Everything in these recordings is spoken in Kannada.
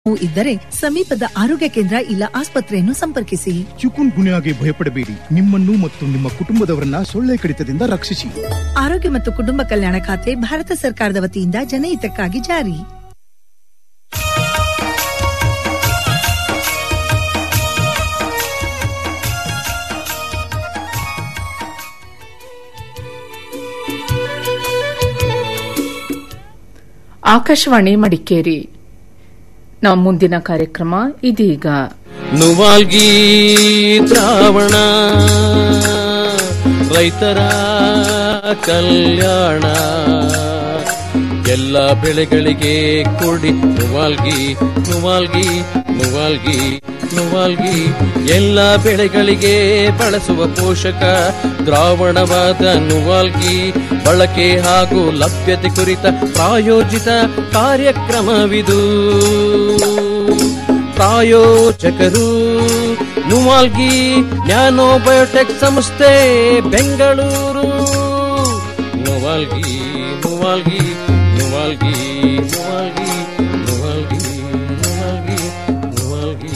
ನೋವು ಇದ್ದರೆ ಸಮೀಪದ ಆರೋಗ್ಯ ಕೇಂದ್ರ ಇಲ್ಲ ಆಸ್ಪತ್ರೆಯನ್ನು ಸಂಪರ್ಕಿಸಿ ಚಿಕುನ್ ಗುನ್ಯಾಗೆ ಭಯಪಡಬೇಡಿ ನಿಮ್ಮನ್ನು ಮತ್ತು ನಿಮ್ಮ ಕುಟುಂಬದವರನ್ನ ಸೊಳ್ಳೆ ಕಡಿತದಿಂದ ರಕ್ಷಿಸಿ ಆರೋಗ್ಯ ಮತ್ತು ಕುಟುಂಬ ಕಲ್ಯಾಣ ಖಾತೆ ಭಾರತ ಸರ್ಕಾರದ ವತಿಯಿಂದ ಜನಹಿತಕ್ಕಾಗಿ ಜಾರಿ ಆಕಾಶವಾಣಿ ಮಡಿಕೇರಿ ನಮ್ಮ ಮುಂದಿನ ಕಾರ್ಯಕ್ರಮ ಇದೀಗ ನುವಾಲ್ಗಿ ದ್ರಾವಣ ರೈತರ ಕಲ್ಯಾಣ ಎಲ್ಲ ಬೆಳೆಗಳಿಗೆ ಕೊಡಿ ನುವಾಲ್ಗಿ ನುವಾಲ್ಗಿ ನುವಾಲ್ಗಿ ನುವಾಲ್ಗಿ ಎಲ್ಲ ಬೆಳೆಗಳಿಗೆ ಬಳಸುವ ಪೋಷಕ ದ್ರಾವಣವಾದ ನುವಾಲ್ಗಿ ಬಳಕೆ ಹಾಗೂ ಲಭ್ಯತೆ ಕುರಿತ ಪ್ರಾಯೋಜಿತ ಕಾರ್ಯಕ್ರಮವಿದು ಪ್ರಾಯೋಜಕರು ನುವಾಲ್ಗಿ ನ್ಯಾನೋ ಬಯೋಟೆಕ್ ಸಂಸ್ಥೆ ಬೆಂಗಳೂರು ನುವಾಲ್ಗಿ ನುವಾಲ್ಗಿ ನುವಾಲ್ಗಿ ನುವಾಲ್ಗಿ ನುವಾಲ್ಗಿ ನುವಾಲ್ಗಿ ನುವಾಲ್ಗಿ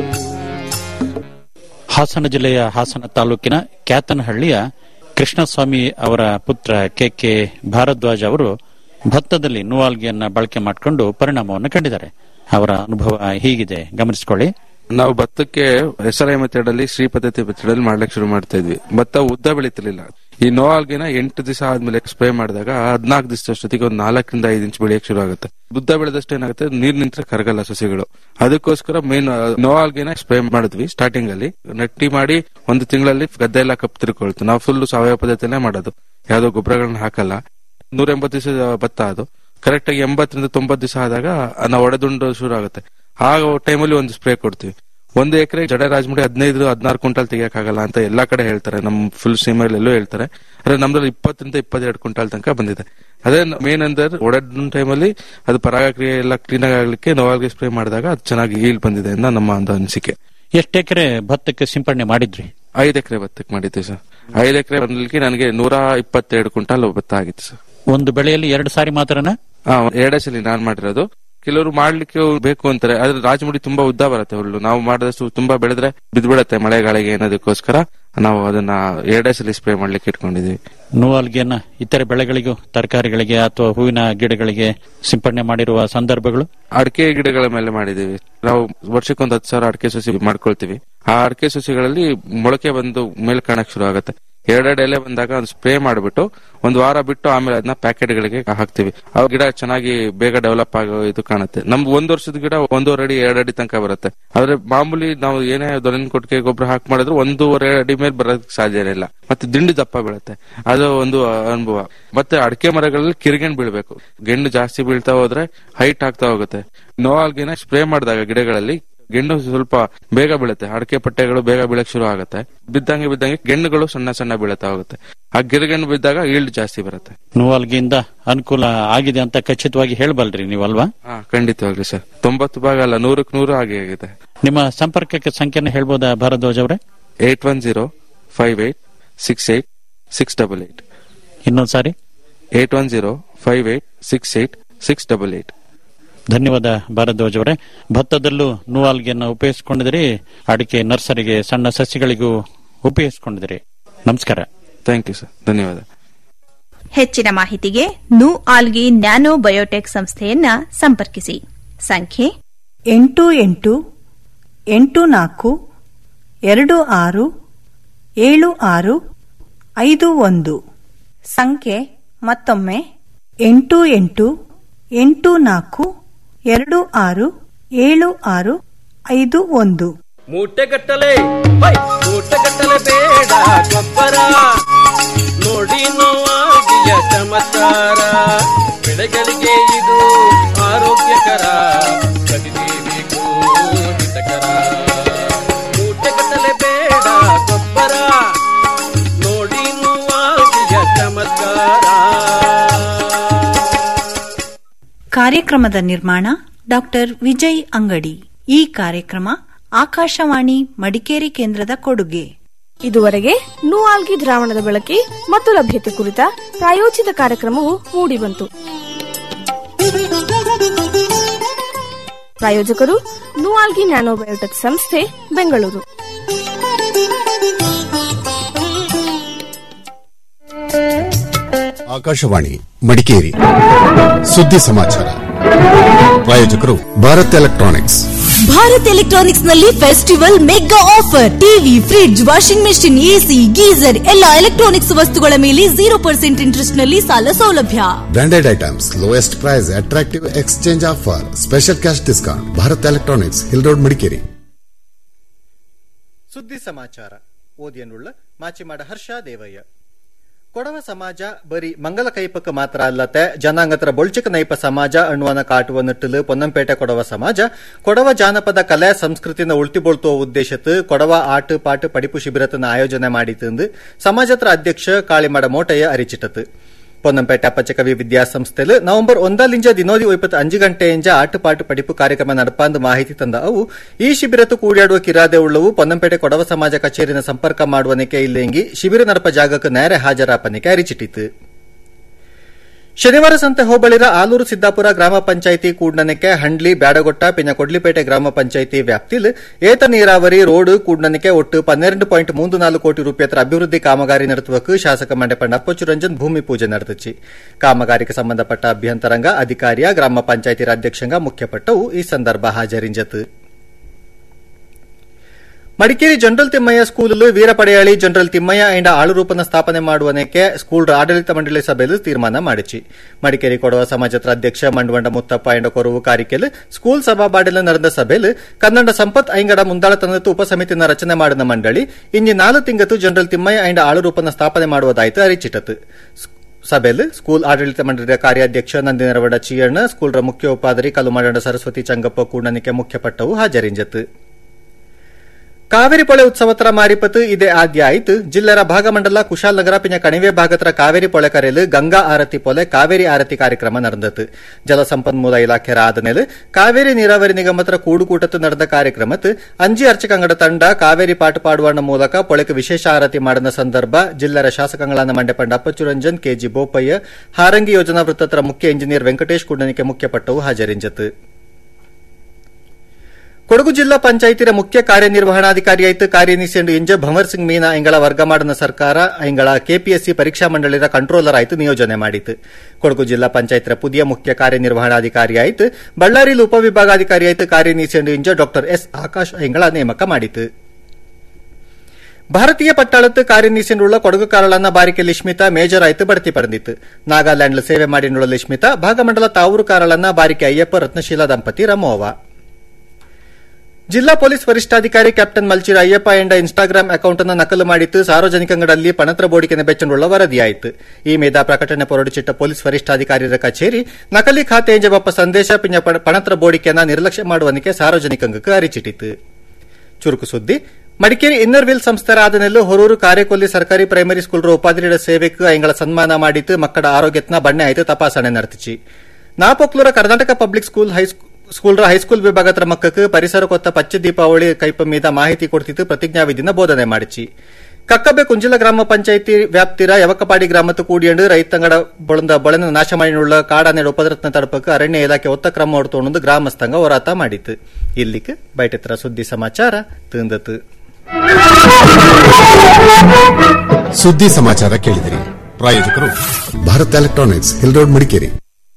ಹಾಸನ ಜಿಲ್ಲೆಯ ಹಾಸನ ತಾಲೂಕಿನ ಕ್ಯಾತನಹಳ್ಳಿಯ ಕೃಷ್ಣಸ್ವಾಮಿ ಅವರ ಪುತ್ರ ಕೆ ಕೆ ಭಾರದ್ವಾಜ್ ಅವರು ಭತ್ತದಲ್ಲಿ ನುವಾಲ್ಗಿಯನ್ನ ಬಳಕೆ ಮಾಡಿಕೊಂಡು ಪರಿಣಾಮವನ್ನು ಕಂಡಿದ್ದಾರೆ ಅವರ ಅನುಭವ ಹೀಗಿದೆ ಗಮನಿಸಿಕೊಳ್ಳಿ ನಾವು ಭತ್ತಕ್ಕೆ ಎಸ್ಆರ್ಐ ಮೆಥಡ್ ಅಲ್ಲಿ ಶ್ರೀ ಪದ್ಧತಿ ಮೆಥಡ್ ಅಲ್ಲಿ ಮಾಡ್ಲಿಕ್ಕೆ ಶುರು ಮಾಡ್ತಾ ಇದ್ವಿ ಭತ್ತ ಉದ್ದ ಬೆಳೀತಿರ್ಲಿಲ್ಲ ಈ ನೋವಾಲ್ಗಿನ ಎಂಟು ದಿವಸ ಆದ್ಮೇಲೆ ಸ್ಪ್ರೇ ಮಾಡಿದಾಗ ಹದಿನಾಲ್ಕು ದಿವಸ ಅಷ್ಟೊತ್ತಿಗೆ ಒಂದು ನಾಲ್ಕರಿಂದ ಐದು ಇಂಚ್ ಬೆಳೆಯಕ್ಕೆ ಶುರು ಆಗುತ್ತೆ ಉದ್ದ ಬೆಳೆದಷ್ಟು ಏನಾಗುತ್ತೆ ನೀರ್ ನಿಂತ್ರೆ ಕರಗಲ್ಲ ಸಸಿಗಳು ಅದಕ್ಕೋಸ್ಕರ ಮೇನ್ ನೋವಾಲ್ಗಿನ ಸ್ಪ್ರೇ ಮಾಡಿದ್ವಿ ಸ್ಟಾರ್ಟಿಂಗ್ ಅಲ್ಲಿ ನಟ್ಟಿ ಮಾಡಿ ಒಂದು ತಿಂಗಳಲ್ಲಿ ಗದ್ದೆ ಎಲ್ಲ ಕಪ್ ತಿರ್ಕೊಳ್ತು ನಾವು ಫುಲ್ ಸಾವಯವ ಪದ್ಧತಿಯಲ್ಲೇ ಮಾಡೋದು ಯಾವ್ದೋ ಗೊಬ್ಬರಗಳನ್ನ ಹಾಕಲ್ಲ ನೂರ ಎಂಬತ್ತು ದಿವಸ ಭತ್ತ ಅದು ಕರೆಕ್ಟ್ ಆಗಿ ಎಂಬತ್ತರಿಂದ ತೊಂಬತ್ತು ದಿವಸ ಆದಾಗ ನಾವು ಒಡೆದುಂಡು ಶುರು ಆಗುತ್ತೆ ಆ ಟೈಮಲ್ಲಿ ಒಂದು ಸ್ಪ್ರೇ ಕೊಡ್ತೀವಿ ಒಂದು ಎಕರೆ ಜಡ ರಾಜಮುಡಿ ಹದಿನೈದು ಹದಿನಾರು ಕ್ವಿಂಟಾಲ್ ತೆಗಿಯಕ್ಕಾಗಲ್ಲ ಅಂತ ಎಲ್ಲಾ ಕಡೆ ಹೇಳ್ತಾರೆ ನಮ್ ಫುಲ್ ಸೀಮೆಲ್ ಎಲ್ಲೂ ಹೇಳ್ತಾರೆ ಆದ್ರೆ ನಮ್ದ್ರಲ್ಲಿ ಇಪ್ಪತ್ತರಿಂದ ಇಪ್ಪತ್ತೆರಡು ಕ್ವಿಂಟಾಲ್ ತನಕ ಬಂದಿದೆ ಅದೇ ಮೇನ್ ಅಂದ್ರೆ ಒಡೆದ ಟೈಮಲ್ಲಿ ಅದು ಪರಾಗಕ್ರಿಯೆ ಎಲ್ಲ ಕ್ಲೀನ್ ಆಗ್ಲಿಕ್ಕೆ ನೋವಾಗಿ ಸ್ಪ್ರೇ ಮಾಡಿದಾಗ ಅದು ಚೆನ್ನಾಗಿ ಈಲ್ ಬಂದಿದೆ ಅಂತ ನಮ್ಮ ಒಂದು ಅನಿಸಿಕೆ ಎಷ್ಟು ಎಕರೆ ಭತ್ತಕ್ಕೆ ಸಿಂಪಡಣೆ ಮಾಡಿದ್ರಿ ಐದು ಎಕರೆ ಭತ್ತಕ್ಕೆ ಮಾಡಿದ್ವಿ ಸರ್ ಐದು ಎಕರೆ ಬಂದಲಿಕ್ಕೆ ನನಗೆ ನೂರ ಇಪ್ಪತ್ತೆರಡು ಕ್ವಿಂಟಾಲ್ ಭತ್ತ ಆಗಿತ್ತು ಸರ್ ಒಂದು ಬೆಳೆಯಲ್ಲಿ ಎರಡು ಸಾರಿ ಮಾತ್ರನ ಹಾ ಎರಡೇ ಸಲ ನಾನ್ ಮಾಡಿರೋದು ಕೆಲವರು ಮಾಡ್ಲಿಕ್ಕೆ ಬೇಕು ಅಂತಾರೆ ಆದ್ರೆ ರಾಜಮುಡಿ ತುಂಬಾ ಉದ್ದ ಬರುತ್ತೆ ಹುಲ್ಲು ನಾವು ಮಾಡಿದಷ್ಟು ತುಂಬಾ ಬೆಳೆದ್ರೆ ಬಿದ್ಬಿಡತ್ತೆ ಮಳೆಗಾಳಿಗೆ ಏನದಕ್ಕೋಸ್ಕರ ನಾವು ಅದನ್ನ ಎರಡೇ ಸಲ ಸ್ಪ್ರೇ ಮಾಡ್ಲಿಕ್ಕೆ ಇಟ್ಕೊಂಡಿದೀವಿ ನುವಾಲ್ಗಿಯನ್ನ ಇತರೆ ಬೆಳೆಗಳಿಗೂ ತರಕಾರಿಗಳಿಗೆ ಅಥವಾ ಹೂವಿನ ಗಿಡಗಳಿಗೆ ಸಿಂಪಡಣೆ ಮಾಡಿರುವ ಸಂದರ್ಭಗಳು ಅಡಿಕೆ ಗಿಡಗಳ ಮೇಲೆ ಮಾಡಿದೀವಿ ನಾವು ವರ್ಷಕ್ಕೊಂದು ಹತ್ತು ಸಾವಿರ ಅಡಿಕೆ ಸಸಿ ಮಾಡ್ಕೊಳ್ತೀವಿ ಆ ಅಡಿಕೆ ಸಸಿಗಳಲ್ಲಿ ಮೊಳಕೆ ಬಂದು ಮೇಲ್ ಕಾಣಕ್ ಶುರು ಆಗುತ್ತೆ ಎರಡೆರಡು ಎಲೆ ಬಂದಾಗ ಒಂದು ಸ್ಪ್ರೇ ಮಾಡಿಬಿಟ್ಟು ಒಂದು ವಾರ ಬಿಟ್ಟು ಆಮೇಲೆ ಅದನ್ನ ಪ್ಯಾಕೆಟ್ಗಳಿಗೆ ಹಾಕ್ತಿವಿ ಆ ಗಿಡ ಚೆನ್ನಾಗಿ ಬೇಗ ಡೆವಲಪ್ ಆಗೋ ಇದು ಕಾಣುತ್ತೆ ನಮ್ದು ಒಂದ್ ವರ್ಷದ ಗಿಡ ಒಂದೂವರೆ ಅಡಿ ಎರಡು ಅಡಿ ತನಕ ಬರುತ್ತೆ ಆದ್ರೆ ಮಾಮೂಲಿ ನಾವು ಏನೇ ದೊರೆನ್ ಕೊಟ್ಟಿಗೆ ಗೊಬ್ಬರ ಹಾಕಿ ಮಾಡಿದ್ರು ಒಂದೂವರೆ ಅಡಿ ಮೇಲೆ ಬರೋದಕ್ಕೆ ಸಾಧ್ಯ ಇಲ್ಲ ಮತ್ತೆ ದಿಂಡಿ ದಪ್ಪ ಬೀಳುತ್ತೆ ಅದು ಒಂದು ಅನುಭವ ಮತ್ತೆ ಅಡಿಕೆ ಮರಗಳಲ್ಲಿ ಕಿರಿಗೆಣ್ ಬೀಳ್ಬೇಕು ಗೆಣ್ಣು ಜಾಸ್ತಿ ಬೀಳ್ತಾ ಹೋದ್ರೆ ಹೈಟ್ ಆಗ್ತಾ ಹೋಗುತ್ತೆ ನೋವಾಲ್ಗಿನ ಸ್ಪ್ರೇ ಮಾಡಿದಾಗ ಗಿಡಗಳಲ್ಲಿ ಗೆಣ್ಣು ಸ್ವಲ್ಪ ಬೇಗ ಬೀಳುತ್ತೆ ಅಡಿಕೆ ಪಟ್ಟೆಗಳು ಬೇಗ ಬೀಳಕ್ ಶುರು ಆಗುತ್ತೆ ಬಿದ್ದಂಗೆ ಬಿದ್ದಂಗೆ ಗೆಣ್ಣುಗಳು ಸಣ್ಣ ಸಣ್ಣ ಬೀಳುತ್ತಾ ಹೋಗುತ್ತೆ ಆ ಗಿಡಗೆಣ್ಣು ಬಿದ್ದಾಗ ಈಲ್ಡ್ ಜಾಸ್ತಿ ಬರುತ್ತೆ ನುವಾಲ್ಗಿಯಿಂದ ಅನುಕೂಲ ಆಗಿದೆ ಅಂತ ಖಚಿತವಾಗಿ ಹೇಳಬಲ್ರಿ ನೀವಲ್ವಾ ಹಾ ಖಂಡಿತವಾಗ್ಲಿ ಸರ್ ತೊಂಬತ್ತು ಭಾಗ ಅಲ್ಲ ನೂರಕ್ಕೆ ನೂರು ಹಾಗೆ ಆಗಿದೆ ನಿಮ್ಮ ಸಂಪರ್ಕಕ್ಕೆ ಸಂಖ್ಯೆನ ಹೇಳ್ಬೋದಾ ಭಾರದ್ವಾಜ್ ಅವರೇ eight one zero five eight six eight six double eight ಇನ್ನೊಂದ್ ಸಾರಿ eight one zero five eight six eight six double eight ಧನ್ಯವಾದ ಭಾರದ್ವಾಜ್ ಅವರೇ ಭತ್ತದಲ್ಲೂ ನುವಾಲ್ಗಿಯನ್ನು ಉಪಯೋಗಿಸಿಕೊಂಡಿದಿರಿ ಅಡಿಕೆ ನರ್ಸರಿಗೆ ಸಣ್ಣ ಸಸಿಗಳಿಗೂ ಉಪಯೋಗಿಸಿಕೊಂಡಿದಿರಿ ನಮಸ್ಕಾರ ಥ್ಯಾಂಕ್ ಯು ಸರ್ ಧನ್ಯವಾದ ಹೆಚ್ಚಿನ ಮಾಹಿತಿಗೆ ನು ಆಲ್ಗಿ ನ್ಯಾನೋ ಬಯೋಟೆಕ್ ಸಂಸ್ಥೆಯನ್ನ ಸಂಪರ್ಕಿಸಿ ಸಂಖ್ಯೆ ಎಂಟು ಎಂಟು ಎಂಟು ನಾಲ್ಕು ಎರಡು ಆರು ಏಳು ಆರು ಐದು ಒಂದು ಸಂಖ್ಯೆ ಮತ್ತೊಮ್ಮೆ ಎಂಟು ಎಂಟು ಎಂಟು ನಾಲ್ಕು ಎರಡು ಆರು ಏಳು ಆರು ಐದು ಒಂದು ಮೂಟೆಗಟ್ಟಲೆ ಹೈ, ಮೂಟೆಗಟ್ಟಲೆ ಬೇಡ ಗೊಬ್ಬರ ನೋಡಿ ನೋವಾಗಿಯ ಚಮತ್ಕಾರ ಬೆಳೆಗಳಿಗೆ ಇದು ಆರೋಗ್ಯಕರ ಕಲಿಬೇಕು ಹಿತಕರ ಮೂಟೆಗಟ್ಟಲೆ ಬೇಡ ಗೊಬ್ಬರ ನೋಡಿ ನೋವಾಗಿಯ ಚಮತ್ಕಾರ ಕಾರ್ಯಕ್ರಮದ ನಿರ್ಮಾಣ ಡಾಕ್ಟರ್ ವಿಜಯ್ ಅಂಗಡಿ ಈ ಕಾರ್ಯಕ್ರಮ ಆಕಾಶವಾಣಿ ಮಡಿಕೇರಿ ಕೇಂದ್ರದ ಕೊಡುಗೆ ಇದುವರೆಗೆ ನೂಆಲ್ಗಿ ದ್ರಾವಣದ ಬಳಕೆ ಮತ್ತು ಲಭ್ಯತೆ ಕುರಿತ ಪ್ರಾಯೋಜಿತ ಕಾರ್ಯಕ್ರಮವು ಮೂಡಿಬಂತು ಪ್ರಾಯೋಜಕರು ನುವಾಲ್ಗಿ ನ್ಯಾನೋಬಯೋಟೆಕ್ ಸಂಸ್ಥೆ ಬೆಂಗಳೂರು ಆಕಾಶವಾಣಿ ಮಡಿಕೇರಿ ಸುದ್ದಿ ಸಮಾಚಾರ ಪ್ರಾಯೋಜಕರು ಭಾರತ್ ಎಲೆಕ್ಟ್ರಾನಿಕ್ಸ್ ಭಾರತ್ ಎಲೆಕ್ಟ್ರಾನಿಕ್ಸ್ ನಲ್ಲಿ festival mega offer TV fridge washing machine AC geyser ಎಲ್ಲ ಎಲೆಕ್ಟ್ರಾನಿಕ್ಸ್ ವಸ್ತುಗಳ ಮೇಲೆ ಜೀರೋ ಪರ್ಸೆಂಟ್ ಇಂಟ್ರೆಸ್ಟ್ ನಲ್ಲಿ ಸಾಲ ಸೌಲಭ್ಯ branded items lowest price attractive exchange offer special cash discount Bharat electronics hill road Madikeri ಸುದ್ದಿ ಸಮಾಚಾರ ಓದಿಯನ್ನುಳ್ಳ ಮಾಚಿಮಾಡ ಹರ್ಷ ದೇವಯ್ಯ ಕೊಡವ ಸಮಾಜ ಬರೀ ಮಂಗಲ ಕೈಪಕ್ಕ ಮಾತ್ರ ಅಲ್ಲತೆ ಜನಾಂಗತರ ಬೊಳ್ಚಿಕ ನೈಪ ಸಮಾಜ ಅನ್ನುವನ ಕಾಟುವ ನಿಟ್ಟಲು ಪೊನ್ನಂಪೇಟೆ ಕೊಡವ ಸಮಾಜ ಕೊಡವ ಜಾನಪದ ಕಲೆ ಸಂಸ್ಕೃತಿನ ಉಳ್ತಿಬೋಳ್ತುವ ಉದ್ದೇಶತ್ತು ಕೊಡವ ಆಟು ಪಾಟು ಪಡಿಪು ಶಿಬಿರತನ ಆಯೋಜನೆ ಮಾಡಿತಂದು ಸಮಾಜತ್ರ ಅಧ್ಯಕ್ಷ ಕಾಳಿಮಡ ಮೋಟಯ್ಯ ಅರಿಚಿಟತು ಪೊನ್ನಂಪೇಟೆ ಅಪ್ಪಚಕವಿ ವಿದ್ಯಾಸಂಸ್ಥೆಲು ನವೆಂಬರ್ ಒಂದಲಿಂಜ ದಿನೋದಿ ಒಯ್ಪತ್ತು ಅಂಜು ಗಂಟೆಯಿಂದ ಆಟುಪಾಟು ಪಡಿಪು ಕಾರ್ಯಕ್ರಮ ನಡಪಾಂದು ಮಾಹಿತಿ ತಂದ ಅವು ಈ ಶಿಬಿರತ್ತು ಕೂಡಿಯಾಡುವ ಕಿರಾದೆ ಉಳ್ಳವು ಪೊನ್ನಂಪೇಟೆ ಕೊಡವ ಸಮಾಜ ಕಚೇರಿನ ಸಂಪರ್ಕ ಮಾಡುವನಿಕೆ ಇಲ್ಲೆಂಗಿ ಶಿಬಿರ ನಡಪ ಜಾಗಕ್ಕೆ ನೇರೆ ಹಾಜರಾಪನಿಕೆ ಅರಿಚಿಟ್ಟಿತು ಶನಿವಾರ ಸಂತೆ ಹೋಬಳಿರ ಆಲೂರು ಸಿದ್ದಾಪುರ ಗ್ರಾಮ ಪಂಚಾಯಿತಿ ಕೂಡ್ನನಿಕೆ ಹಂಡ್ಲಿ ಬ್ಯಾಡಗೊಟ್ಟ ಪಿನ್ನ ಕೊಡ್ಲಿಪೇಟೆ ಗ್ರಾಮ ಪಂಚಾಯಿತಿ ವ್ಯಾಪ್ತಿಲ್ ಏತ ನೀರಾವರಿ ರೋಡ್ ಕೂಡ್ನನಿಕೆ ಒಟ್ಟು ಪನ್ನೆರಡು ಪಾಯಿಂಟ್ ಮೂಂದು ನಾಲ್ಕು ಕೋಟಿ ರೂಪಾಯಿ ಅಭಿವೃದ್ಧಿ ಕಾಮಗಾರಿ ನಡೆಸುವಕ್ಕೆ ಶಾಸಕ ಮಂಡಪಣ್ಣ ಅಪ್ಪಚ್ಚುರಂಜನ್ ಭೂಮಿ ಪೂಜೆ ನಡೆದಿಚ್ಚಿ ಕಾಮಗಾರಿಗೆ ಸಂಬಂಧಪಟ್ಟ ಅಭ್ಯಂತರಂಗ ಅಧಿಕಾರಿಯ ಗ್ರಾಮ ಪಂಚಾಯಿತಿ ಅಧ್ಯಕ್ಷಂಗ ಮುಖ್ಯಪಟ್ಟವು ಈ ಸಂದರ್ಭ ಹಾಜರಿಂಜತು ಮಡಿಕೇರಿ ಜನರಲ್ ತಿಮ್ಮಯ್ಯ ಸ್ಕೂಲಲ್ಲೂ ವೀರಪಡೆಯಾಳಿ ಜನರಲ್ ತಿಮ್ಮಯ್ಯ ಎಂಡ ಆಳುರೂಪನ ಸ್ಥಾಪನೆ ಮಾಡುವನಕ್ಕೆ ಸ್ಕೂಲ್ ಆಡಳಿತ ಮಂಡಳಿ ಸಭೆಯಲ್ಲಿ ತೀರ್ಮಾನ ಮಾಡಿಚಿ ಮಡಿಕೇರಿ ಕೊಡವ ಸಮಾಜದ ಅಧ್ಯಕ್ಷ ಮಂಡವಂಡ ಮುತ್ತಪ್ಪ ಎಂಡ ಕೊರವು ಕಾರಿಕೆಲ್ ಸ್ಕೂಲ್ ಸಭಾಬಾಡಿಲ ನಡೆದ ಸಭೆಯಲ್ಲಿ ಕನ್ನಡ ಸಂಪತ್ ಐಂಗಡ ಮುಂದಾಳತನದ ಉಪಸಮಿತಿನ ರಚನೆ ಮಾಡಿದ ಮಂಡಳಿ ಇಂಜಿ ನಾಲ್ಕು ತಿಂಗತ್ತು ಜನರಲ್ ತಿಮ್ಮಯ್ಯ ಎಂಡ ಆಳುರೂಪನ ಸ್ಥಾಪನೆ ಮಾಡುವುದಾಯಿತು ಅರಿಚಿಟತು ಸಭೆಯಲ್ಲಿ ಸ್ಕೂಲ್ ಆಡಳಿತ ಮಂಡಳಿಯ ಕಾರ್ಯಾಧ್ಯಕ್ಷ ನಂದಿನರವಡ ಚಿಯಣ್ಣ ಸ್ಕೂಲ್ರ ಮುಖ್ಯ ಉಪಾಧಿಕಾರಿ ಕಲುಮಂಡ ಸರಸ್ವತಿ ಚಂಗಪ್ಪ ಕೂಡನಿಕೆ ಮುಖ್ಯಪಟ್ಟವು ಹಾಜರಿಂಜತು ಕಾವೇರಿ ಪೊಳೆ ಉತ್ಸವತರ ಮಾರಿಪತ್ತು ಇದೇ ಆದ್ಯ ಆಯ್ತು ಜಿಲ್ಲೆರ ಭಾಗಮಂಡಲ ಕುಶಾಲನಗರ ಪಿನ ಕಣಿವೆ ಭಾಗತರ ಕಾವೇರಿ ಪೊಳೆ ಕರೆಯಲು ಗಂಗಾ ಆರತಿ ಪೊಲೆ ಕಾವೇರಿ ಆರತಿ ಕಾರ್ಯಕ್ರಮ ನಡೆದತು ಜಲಸಂಪನ್ಮೂಲ ಇಲಾಖೆರ ಆದಮೇಲೆ ಕಾವೇರಿ ನೀರಾವರಿ ನಿಗಮತರ ಕೂಡುಕೂಟತ್ತು ನಡೆದ ಕಾರ್ಯಕ್ರಮತ್ ಅಂಜಿ ಅರ್ಚಕಂಗಡ ತಂಡ ಕಾವೇರಿ ಪಾಟು ಪಾಡುವಣ್ಣ ಮೂಲಕ ಪೊಳೆಗೆ ವಿಶೇಷ ಆರತಿ ಮಾಡಿದ ಸಂದರ್ಭ ಜಿಲ್ಲೆರ ಶಾಸಕಗಳಾದ ಮಂಡ್ಯಪಂಡ ಅಪ್ಪಚ್ಚುರಂಜನ್ ಕೆಜಿ ಬೋಪಯ್ಯ ಹಾರಂಗಿ ಯೋಜನಾ ವೃತ್ತತರ ಮುಖ್ಯ ಇಂಜಿನಿಯರ್ ವೆಂಕಟೇಶ್ ಕುಂಡನಿಕೆ ಮುಖ್ಯಪಟ್ಟವು ಹಾಜರಿಂಜತು ಕೊಡಗು ಜಿಲ್ಲಾ ಪಂಚಾಯತಿರ ಮುಖ್ಯ ಕಾರ್ಯನಿರ್ವಹಣಾಧಿಕಾರಿಯಾಯಿತು ಕಾರ್ಯನಿಸಿಂಡು ಇಂಜ ಭಂವರ್ ಸಿಂಗ್ ಮೀನಾ ಎಂಗಳ ವರ್ಗಮಾಡನ ಸರ್ಕಾರ ಎಂಗಳ ಕೆಪಿಎಸ್ಸಿ ಪರೀಕ್ಷಾ ಮಂಡಳಿರ ಕಂಟ್ರೋಲರ್ ಆಯಿತು ನಿಯೋಜನೆ ಮಾಡಿತು ಕೊಡಗು ಜಿಲ್ಲಾ ಪಂಚಾಯತ್ರ ಪುದಿಯ ಮುಖ್ಯ ಕಾರ್ಯನಿರ್ವಹಣಾಧಿಕಾರಿಯಾಯಿತು ಬಳ್ಳಾರಿಯಲ್ಲಿ ಉಪವಿಭಾಗಾಧಿಕಾರಿಯಾಯಿತು ಕಾರ್ಯನಿಸಿಂಡು ಇಂಜ ಡಾ ಎಸ್ ಆಕಾಶ್ ಎಂಗಳ ನೇಮಕ ಮಾಡಿತು ಭಾರತೀಯ ಪಟ್ಟಾಳತ್ತು ಕಾರ್ಯನಿಸಿಂಡುಳ್ಳ ಕೊಡಗು ಕಾರಳನ್ನ ಬಾರಿಕೆ ಲಿಶ್ಮಿತಾ ಮೇಜರ್ ಆಯ್ತು ಬಡ್ತಿ ಪಡೆದಿತ್ತು ನಾಗಾಲ್ಯಾಂಡ್ ಸೇವೆ ಮಾಡಿನುಳ್ಳ ಲಿಶ್ಮಿತಾ ಭಾಗಮಂಡಲ ತಾವೂರು ಕಾರಳನ್ನ ಬಾರಿಕೆ ಅಯ್ಯಪ್ಪ ರತ್ನಶೀಲ ದಂಪತಿ ರಮೋವಾ ಜಿಲ್ಲಾ ಪೊಲೀಸ್ ವರಿಷ್ಠಾಧಿಕಾರಿ ಕ್ಯಾಪ್ಟನ್ ಮಲ್ಚಿರ ಅಯ್ಯಪ್ಪ ಎಂಡ ಇನ್ಸ್ಟಾಗ್ರಾಂ ಅಕೌಂಟ್ ಅನ್ನು ನಕಲು ಮಾಡಿದ್ದು ಸಾರ್ವಜನಿಕಂಗಡಲ್ಲಿ ಪಣತ್ರ ಬೋಡಿಕೆನ ಬೆಚ್ಚಂಡುಳ್ಳ ವರದಿಯಾಯಿತು ಈ ಮೇದ ಪ್ರಕಟಣೆ ಹೊರಡಿಸಿಟ್ಟ ಪೊಲೀಸ್ ವರಿಷ್ಠಾಧಿಕಾರಿಯ ಕಚೇರಿ ನಕಲಿ ಖಾತೆ ಎಂಜಬಪ್ಪ ಸಂದೇಶ ಪಿಂಜ ಪಣತ್ರ ಬೋಡಿಕೆಯನ್ನ ನಿರ್ಲಕ್ಷ್ಯ ಮಾಡುವನಿಕೆ ಸಾರ್ವಜನಿಕಂಗಕ್ಕೆ ಅರಿಚಿಟ್ಟಿತು ಚುರುಕು ಸುದ್ದಿ ಮಡಿಕೇರಿ ಇನ್ನರ್ ವಿಲ್ ಸಂಸ್ಥೆರ ಆದನೆಲ್ಲು ಹೊರೂರು ಕಾರೆಕೊಲ್ಲಿ ಸರ್ಕಾರಿ ಪ್ರೈಮರಿ ಸ್ಕೂಲ್ರ ಉಪಾಧಿಗಳ ಸೇವೆக்கு ಎಂಗಳ ಸನ್ಮಾನ ಮಾಡಿತ್ತು ಮಕ್ಕಳ ಆರೋಗ್ಯತ್ನ ಬಣ್ಣೆ ಆಯ್ತು ತಪಾಸಣೆ ನಡೆತಿಚಿ ನಾಪೊಕ್ಲೂರ ಕರ್ನಾಟಕ ಪಬ್ಲಿಕ್ ಸ್ಕೂಲ್ ಸ್ಕೂಲ್ರ ಹೈಸ್ಕೂಲ್ ವಿಭಾಗದ ಮಕ್ಕಕ್ಕೆ ಪರಿಸರ ಕೊತ್ತ ಪಚ್ಚ ದೀಪಾವಳಿ ಕೈಪ ಮೀದ ಮಾಹಿತಿ ಕೊಡ್ತಿತ್ತು ಪ್ರತಿಜ್ಞಾವಿಧಿನ ಬೋಧನೆ ಮಾಡಿಚಿ ಕಕ್ಕಬೆ ಕುಂಜಿಲ ಗ್ರಾಮ ಪಂಚಾಯಿತಿ ವ್ಯಾಪ್ತಿರ ಯವಕಪಾಡಿ ಗ್ರಾಮತ್ತು ಕೂಡಿಯಂಡು ರೈತಂಗಡ ಬೊಳಂದ ಬೊಳೆನ ನಾಶ ಮಾಡಿನುಳ್ಳ ಕಾಡಾನೆ ಉಪದ್ರತ್ನ ತಡಪಕ್ಕೆ ಅರಣ್ಯ ಇಲಾಖೆ ಒತ್ತ ಕ್ರಮ ಹೊರತೊಂದು ಗ್ರಾಮಸ್ಥಂಗ ಹೋರಾಟ ಮಾಡಿತ್ತು ಇಲ್ಲಿಗೆ ಬೈಟೆತ್ರ ಸುದ್ದಿ ಸಮಾಚಾರ ತಿಂದತು ಸುದ್ದಿ ಸಮಾಚಾರ ಕೇಳಿದಿರಿ ಪ್ರಾಯೋಜಕರು Bharat electronics hill road Madikeri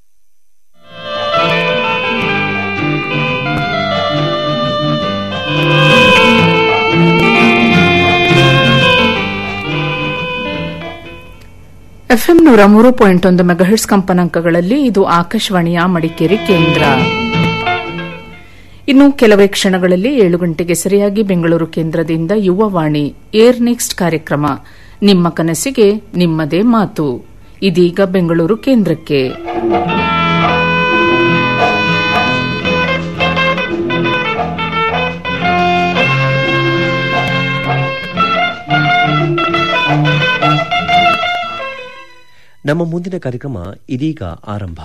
FM ನೂರ ಮೂರು ಪಾಯಿಂಟ್ ಒಂದು ಮೆಗಾಹಿಟ್ಸ್ ಕಂಪನಾಂಕಗಳಲ್ಲಿ ಇದು ಆಕಾಶವಾಣಿಯ ಮಡಿಕೇರಿ ಕೇಂದ್ರ ಇನ್ನು ಕೆಲವೇ ಕ್ಷಣಗಳಲ್ಲಿ ಏಳು ಗಂಟೆಗೆ ಸರಿಯಾಗಿ ಬೆಂಗಳೂರು ಕೇಂದ್ರದಿಂದ ಯುವವಾಣಿ ಏರ್ ನೆಕ್ಸ್ಟ್ ಕಾರ್ಯಕ್ರಮ ನಿಮ್ಮ ಕನಸಿಗೆ ನಿಮ್ಮದೇ ಮಾತು ಇದೀಗ ಬೆಂಗಳೂರು ಕೇಂದ್ರಕ್ಕೆ ನಮ್ಮ ಮುಂದಿನ ಕಾರ್ಯಕ್ರಮ ಇದೀಗ ಆರಂಭ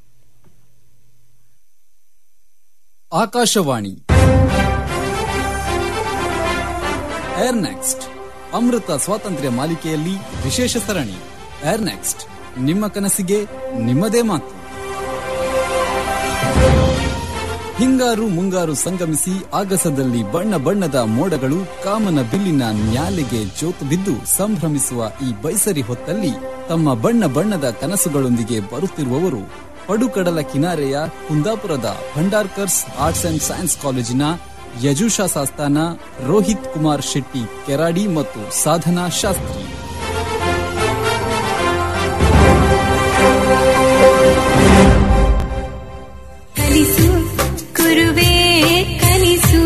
ಆಕಾಶವಾಣಿ ಏರ್ ನೆಕ್ಸ್ಟ್ ಅಮೃತ ಸ್ವಾತಂತ್ರ್ಯ ಮಾಲಿಕೆಯಲ್ಲಿ ವಿಶೇಷ ಸರಣಿ ಏರ್ ನೆಕ್ಸ್ಟ್ ನಿಮ್ಮ ಕನಸಿಗೆ ನಿಮ್ಮದೇ ಮಾತು ಹಿಂಗಾರು ಮುಂಗಾರು ಸಂಗಮಿಸಿ ಆಗಸದಲ್ಲಿ ಬಣ್ಣ ಬಣ್ಣದ ಮೋಡಗಳು ಕಾಮನ ಬಿಲ್ಲಿನ ನ್ಯಾಲೆಗೆ ಜೋತು ಬಿದ್ದು ಸಂಭ್ರಮಿಸುವ ಈ ಬೈಸರಿ ಹೊತ್ತಲ್ಲಿ ತಮ್ಮ ಬಣ್ಣ ಬಣ್ಣದ ಕನಸುಗಳೊಂದಿಗೆ ಬರುತ್ತಿರುವವರು ಪಡುಕಡಲ ಕಿನಾರೆಯ ಕುಂದಾಪುರದ ಭಂಡಾರ್ಕರ್ಸ್ ಆರ್ಟ್ಸ್ ಅಂಡ್ ಸೈನ್ಸ್ ಕಾಲೇಜಿನ ಯಜುಷಾ ಸಾಸ್ತಾನ ರೋಹಿತ್ ಕುಮಾರ್ ಶೆಟ್ಟಿ ಕೆರಾಡಿ ಮತ್ತು ಸಾಧನಾ ಶಾಸ್ತ್ರಿ ಕಲಿಸು ಗುರುವೇ ಕಲಿಸು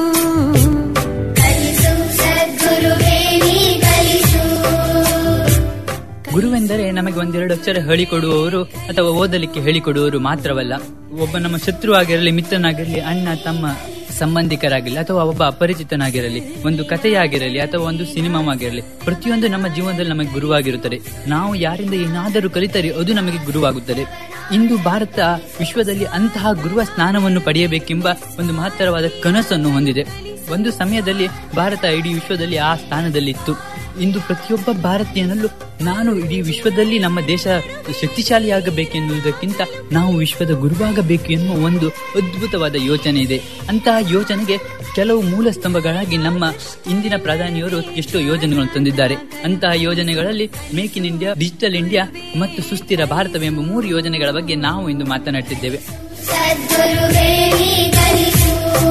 ಕಲಿಸು ಸದ್ಗುರುವೇ ನೀ ಕಲಿಸು ಗುರುವೆಂದರೆ ನಮಗೆ ಒಂದೆರಡು ಅಕ್ಷರ ಹೇಳಿಕೊಡುವವರು ಅಥವಾ ಓದಲಿಕ್ಕೆ ಹೇಳಿಕೊಡುವವರು ಮಾತ್ರವಲ್ಲ ಒಬ್ಬ ನಮ್ಮ ಶತ್ರು ಆಗಿರಲಿ ಮಿತ್ರನಾಗಿರಲಿ ಅಣ್ಣ ತಮ್ಮ ಸಂಬಂಧಿಕರಾಗಿರಲಿ ಅಥವಾ ಒಬ್ಬ ಅಪರಿಚಿತನಾಗಿರಲಿ ಒಂದು ಕಥೆಯಾಗಿರಲಿ ಅಥವಾ ಒಂದು ಸಿನಿಮಾವಾಗಿರಲಿ ಪ್ರತಿಯೊಂದು ನಮ್ಮ ಜೀವನದಲ್ಲಿ ನಮಗೆ ಗುರುವಾಗಿರುತ್ತದೆ ನಾವು ಯಾರಿಂದ ಏನಾದರೂ ಕಲಿತರೆ ಅದು ನಮಗೆ ಗುರುವಾಗುತ್ತದೆ ಇಂದು ಭಾರತ ವಿಶ್ವದಲ್ಲಿ ಅಂತಹ ಗುರುವ ಸ್ನಾನವನ್ನು ಪಡೆಯಬೇಕೆಂಬ ಒಂದು ಮಹತ್ತರವಾದ ಕನಸನ್ನು ಹೊಂದಿದೆ ಒಂದು ಸಮಯದಲ್ಲಿ ಭಾರತ ಇಡೀ ವಿಶ್ವದಲ್ಲಿ ಆ ಸ್ಥಾನದಲ್ಲಿತ್ತು ಇಂದು ಪ್ರತಿಯೊಬ್ಬ ಭಾರತೀಯನಲ್ಲೂ ನಾನು ಇಡೀ ವಿಶ್ವದಲ್ಲಿ ನಮ್ಮ ದೇಶ ಶಕ್ತಿಶಾಲಿಯಾಗಬೇಕೆನ್ನುವುದಕ್ಕಿಂತ ನಾವು ವಿಶ್ವದ ಗುರುವಾಗಬೇಕು ಎನ್ನುವ ಒಂದು ಅದ್ಭುತವಾದ ಯೋಚನೆ ಇದೆ ಅಂತಹ ಯೋಜನೆಗೆ ಕೆಲವು ಮೂಲ ಸ್ತಂಭಗಳಾಗಿ ನಮ್ಮ ಇಂದಿನ ಪ್ರಧಾನಿಯವರು ಎಷ್ಟೋ ಯೋಜನೆಗಳನ್ನು ತಂದಿದ್ದಾರೆ ಅಂತಹ ಯೋಜನೆಗಳಲ್ಲಿ make in India digital India ಮತ್ತು ಸುಸ್ಥಿರ ಭಾರತವೆಂಬ ಮೂರು ಯೋಜನೆಗಳ ಬಗ್ಗೆ ನಾವು ಇಂದು ಮಾತನಾಡ್ತಿದ್ದೇವೆ ಸದ್ಗುರುವೇ ನೀ ಕಲಿಸು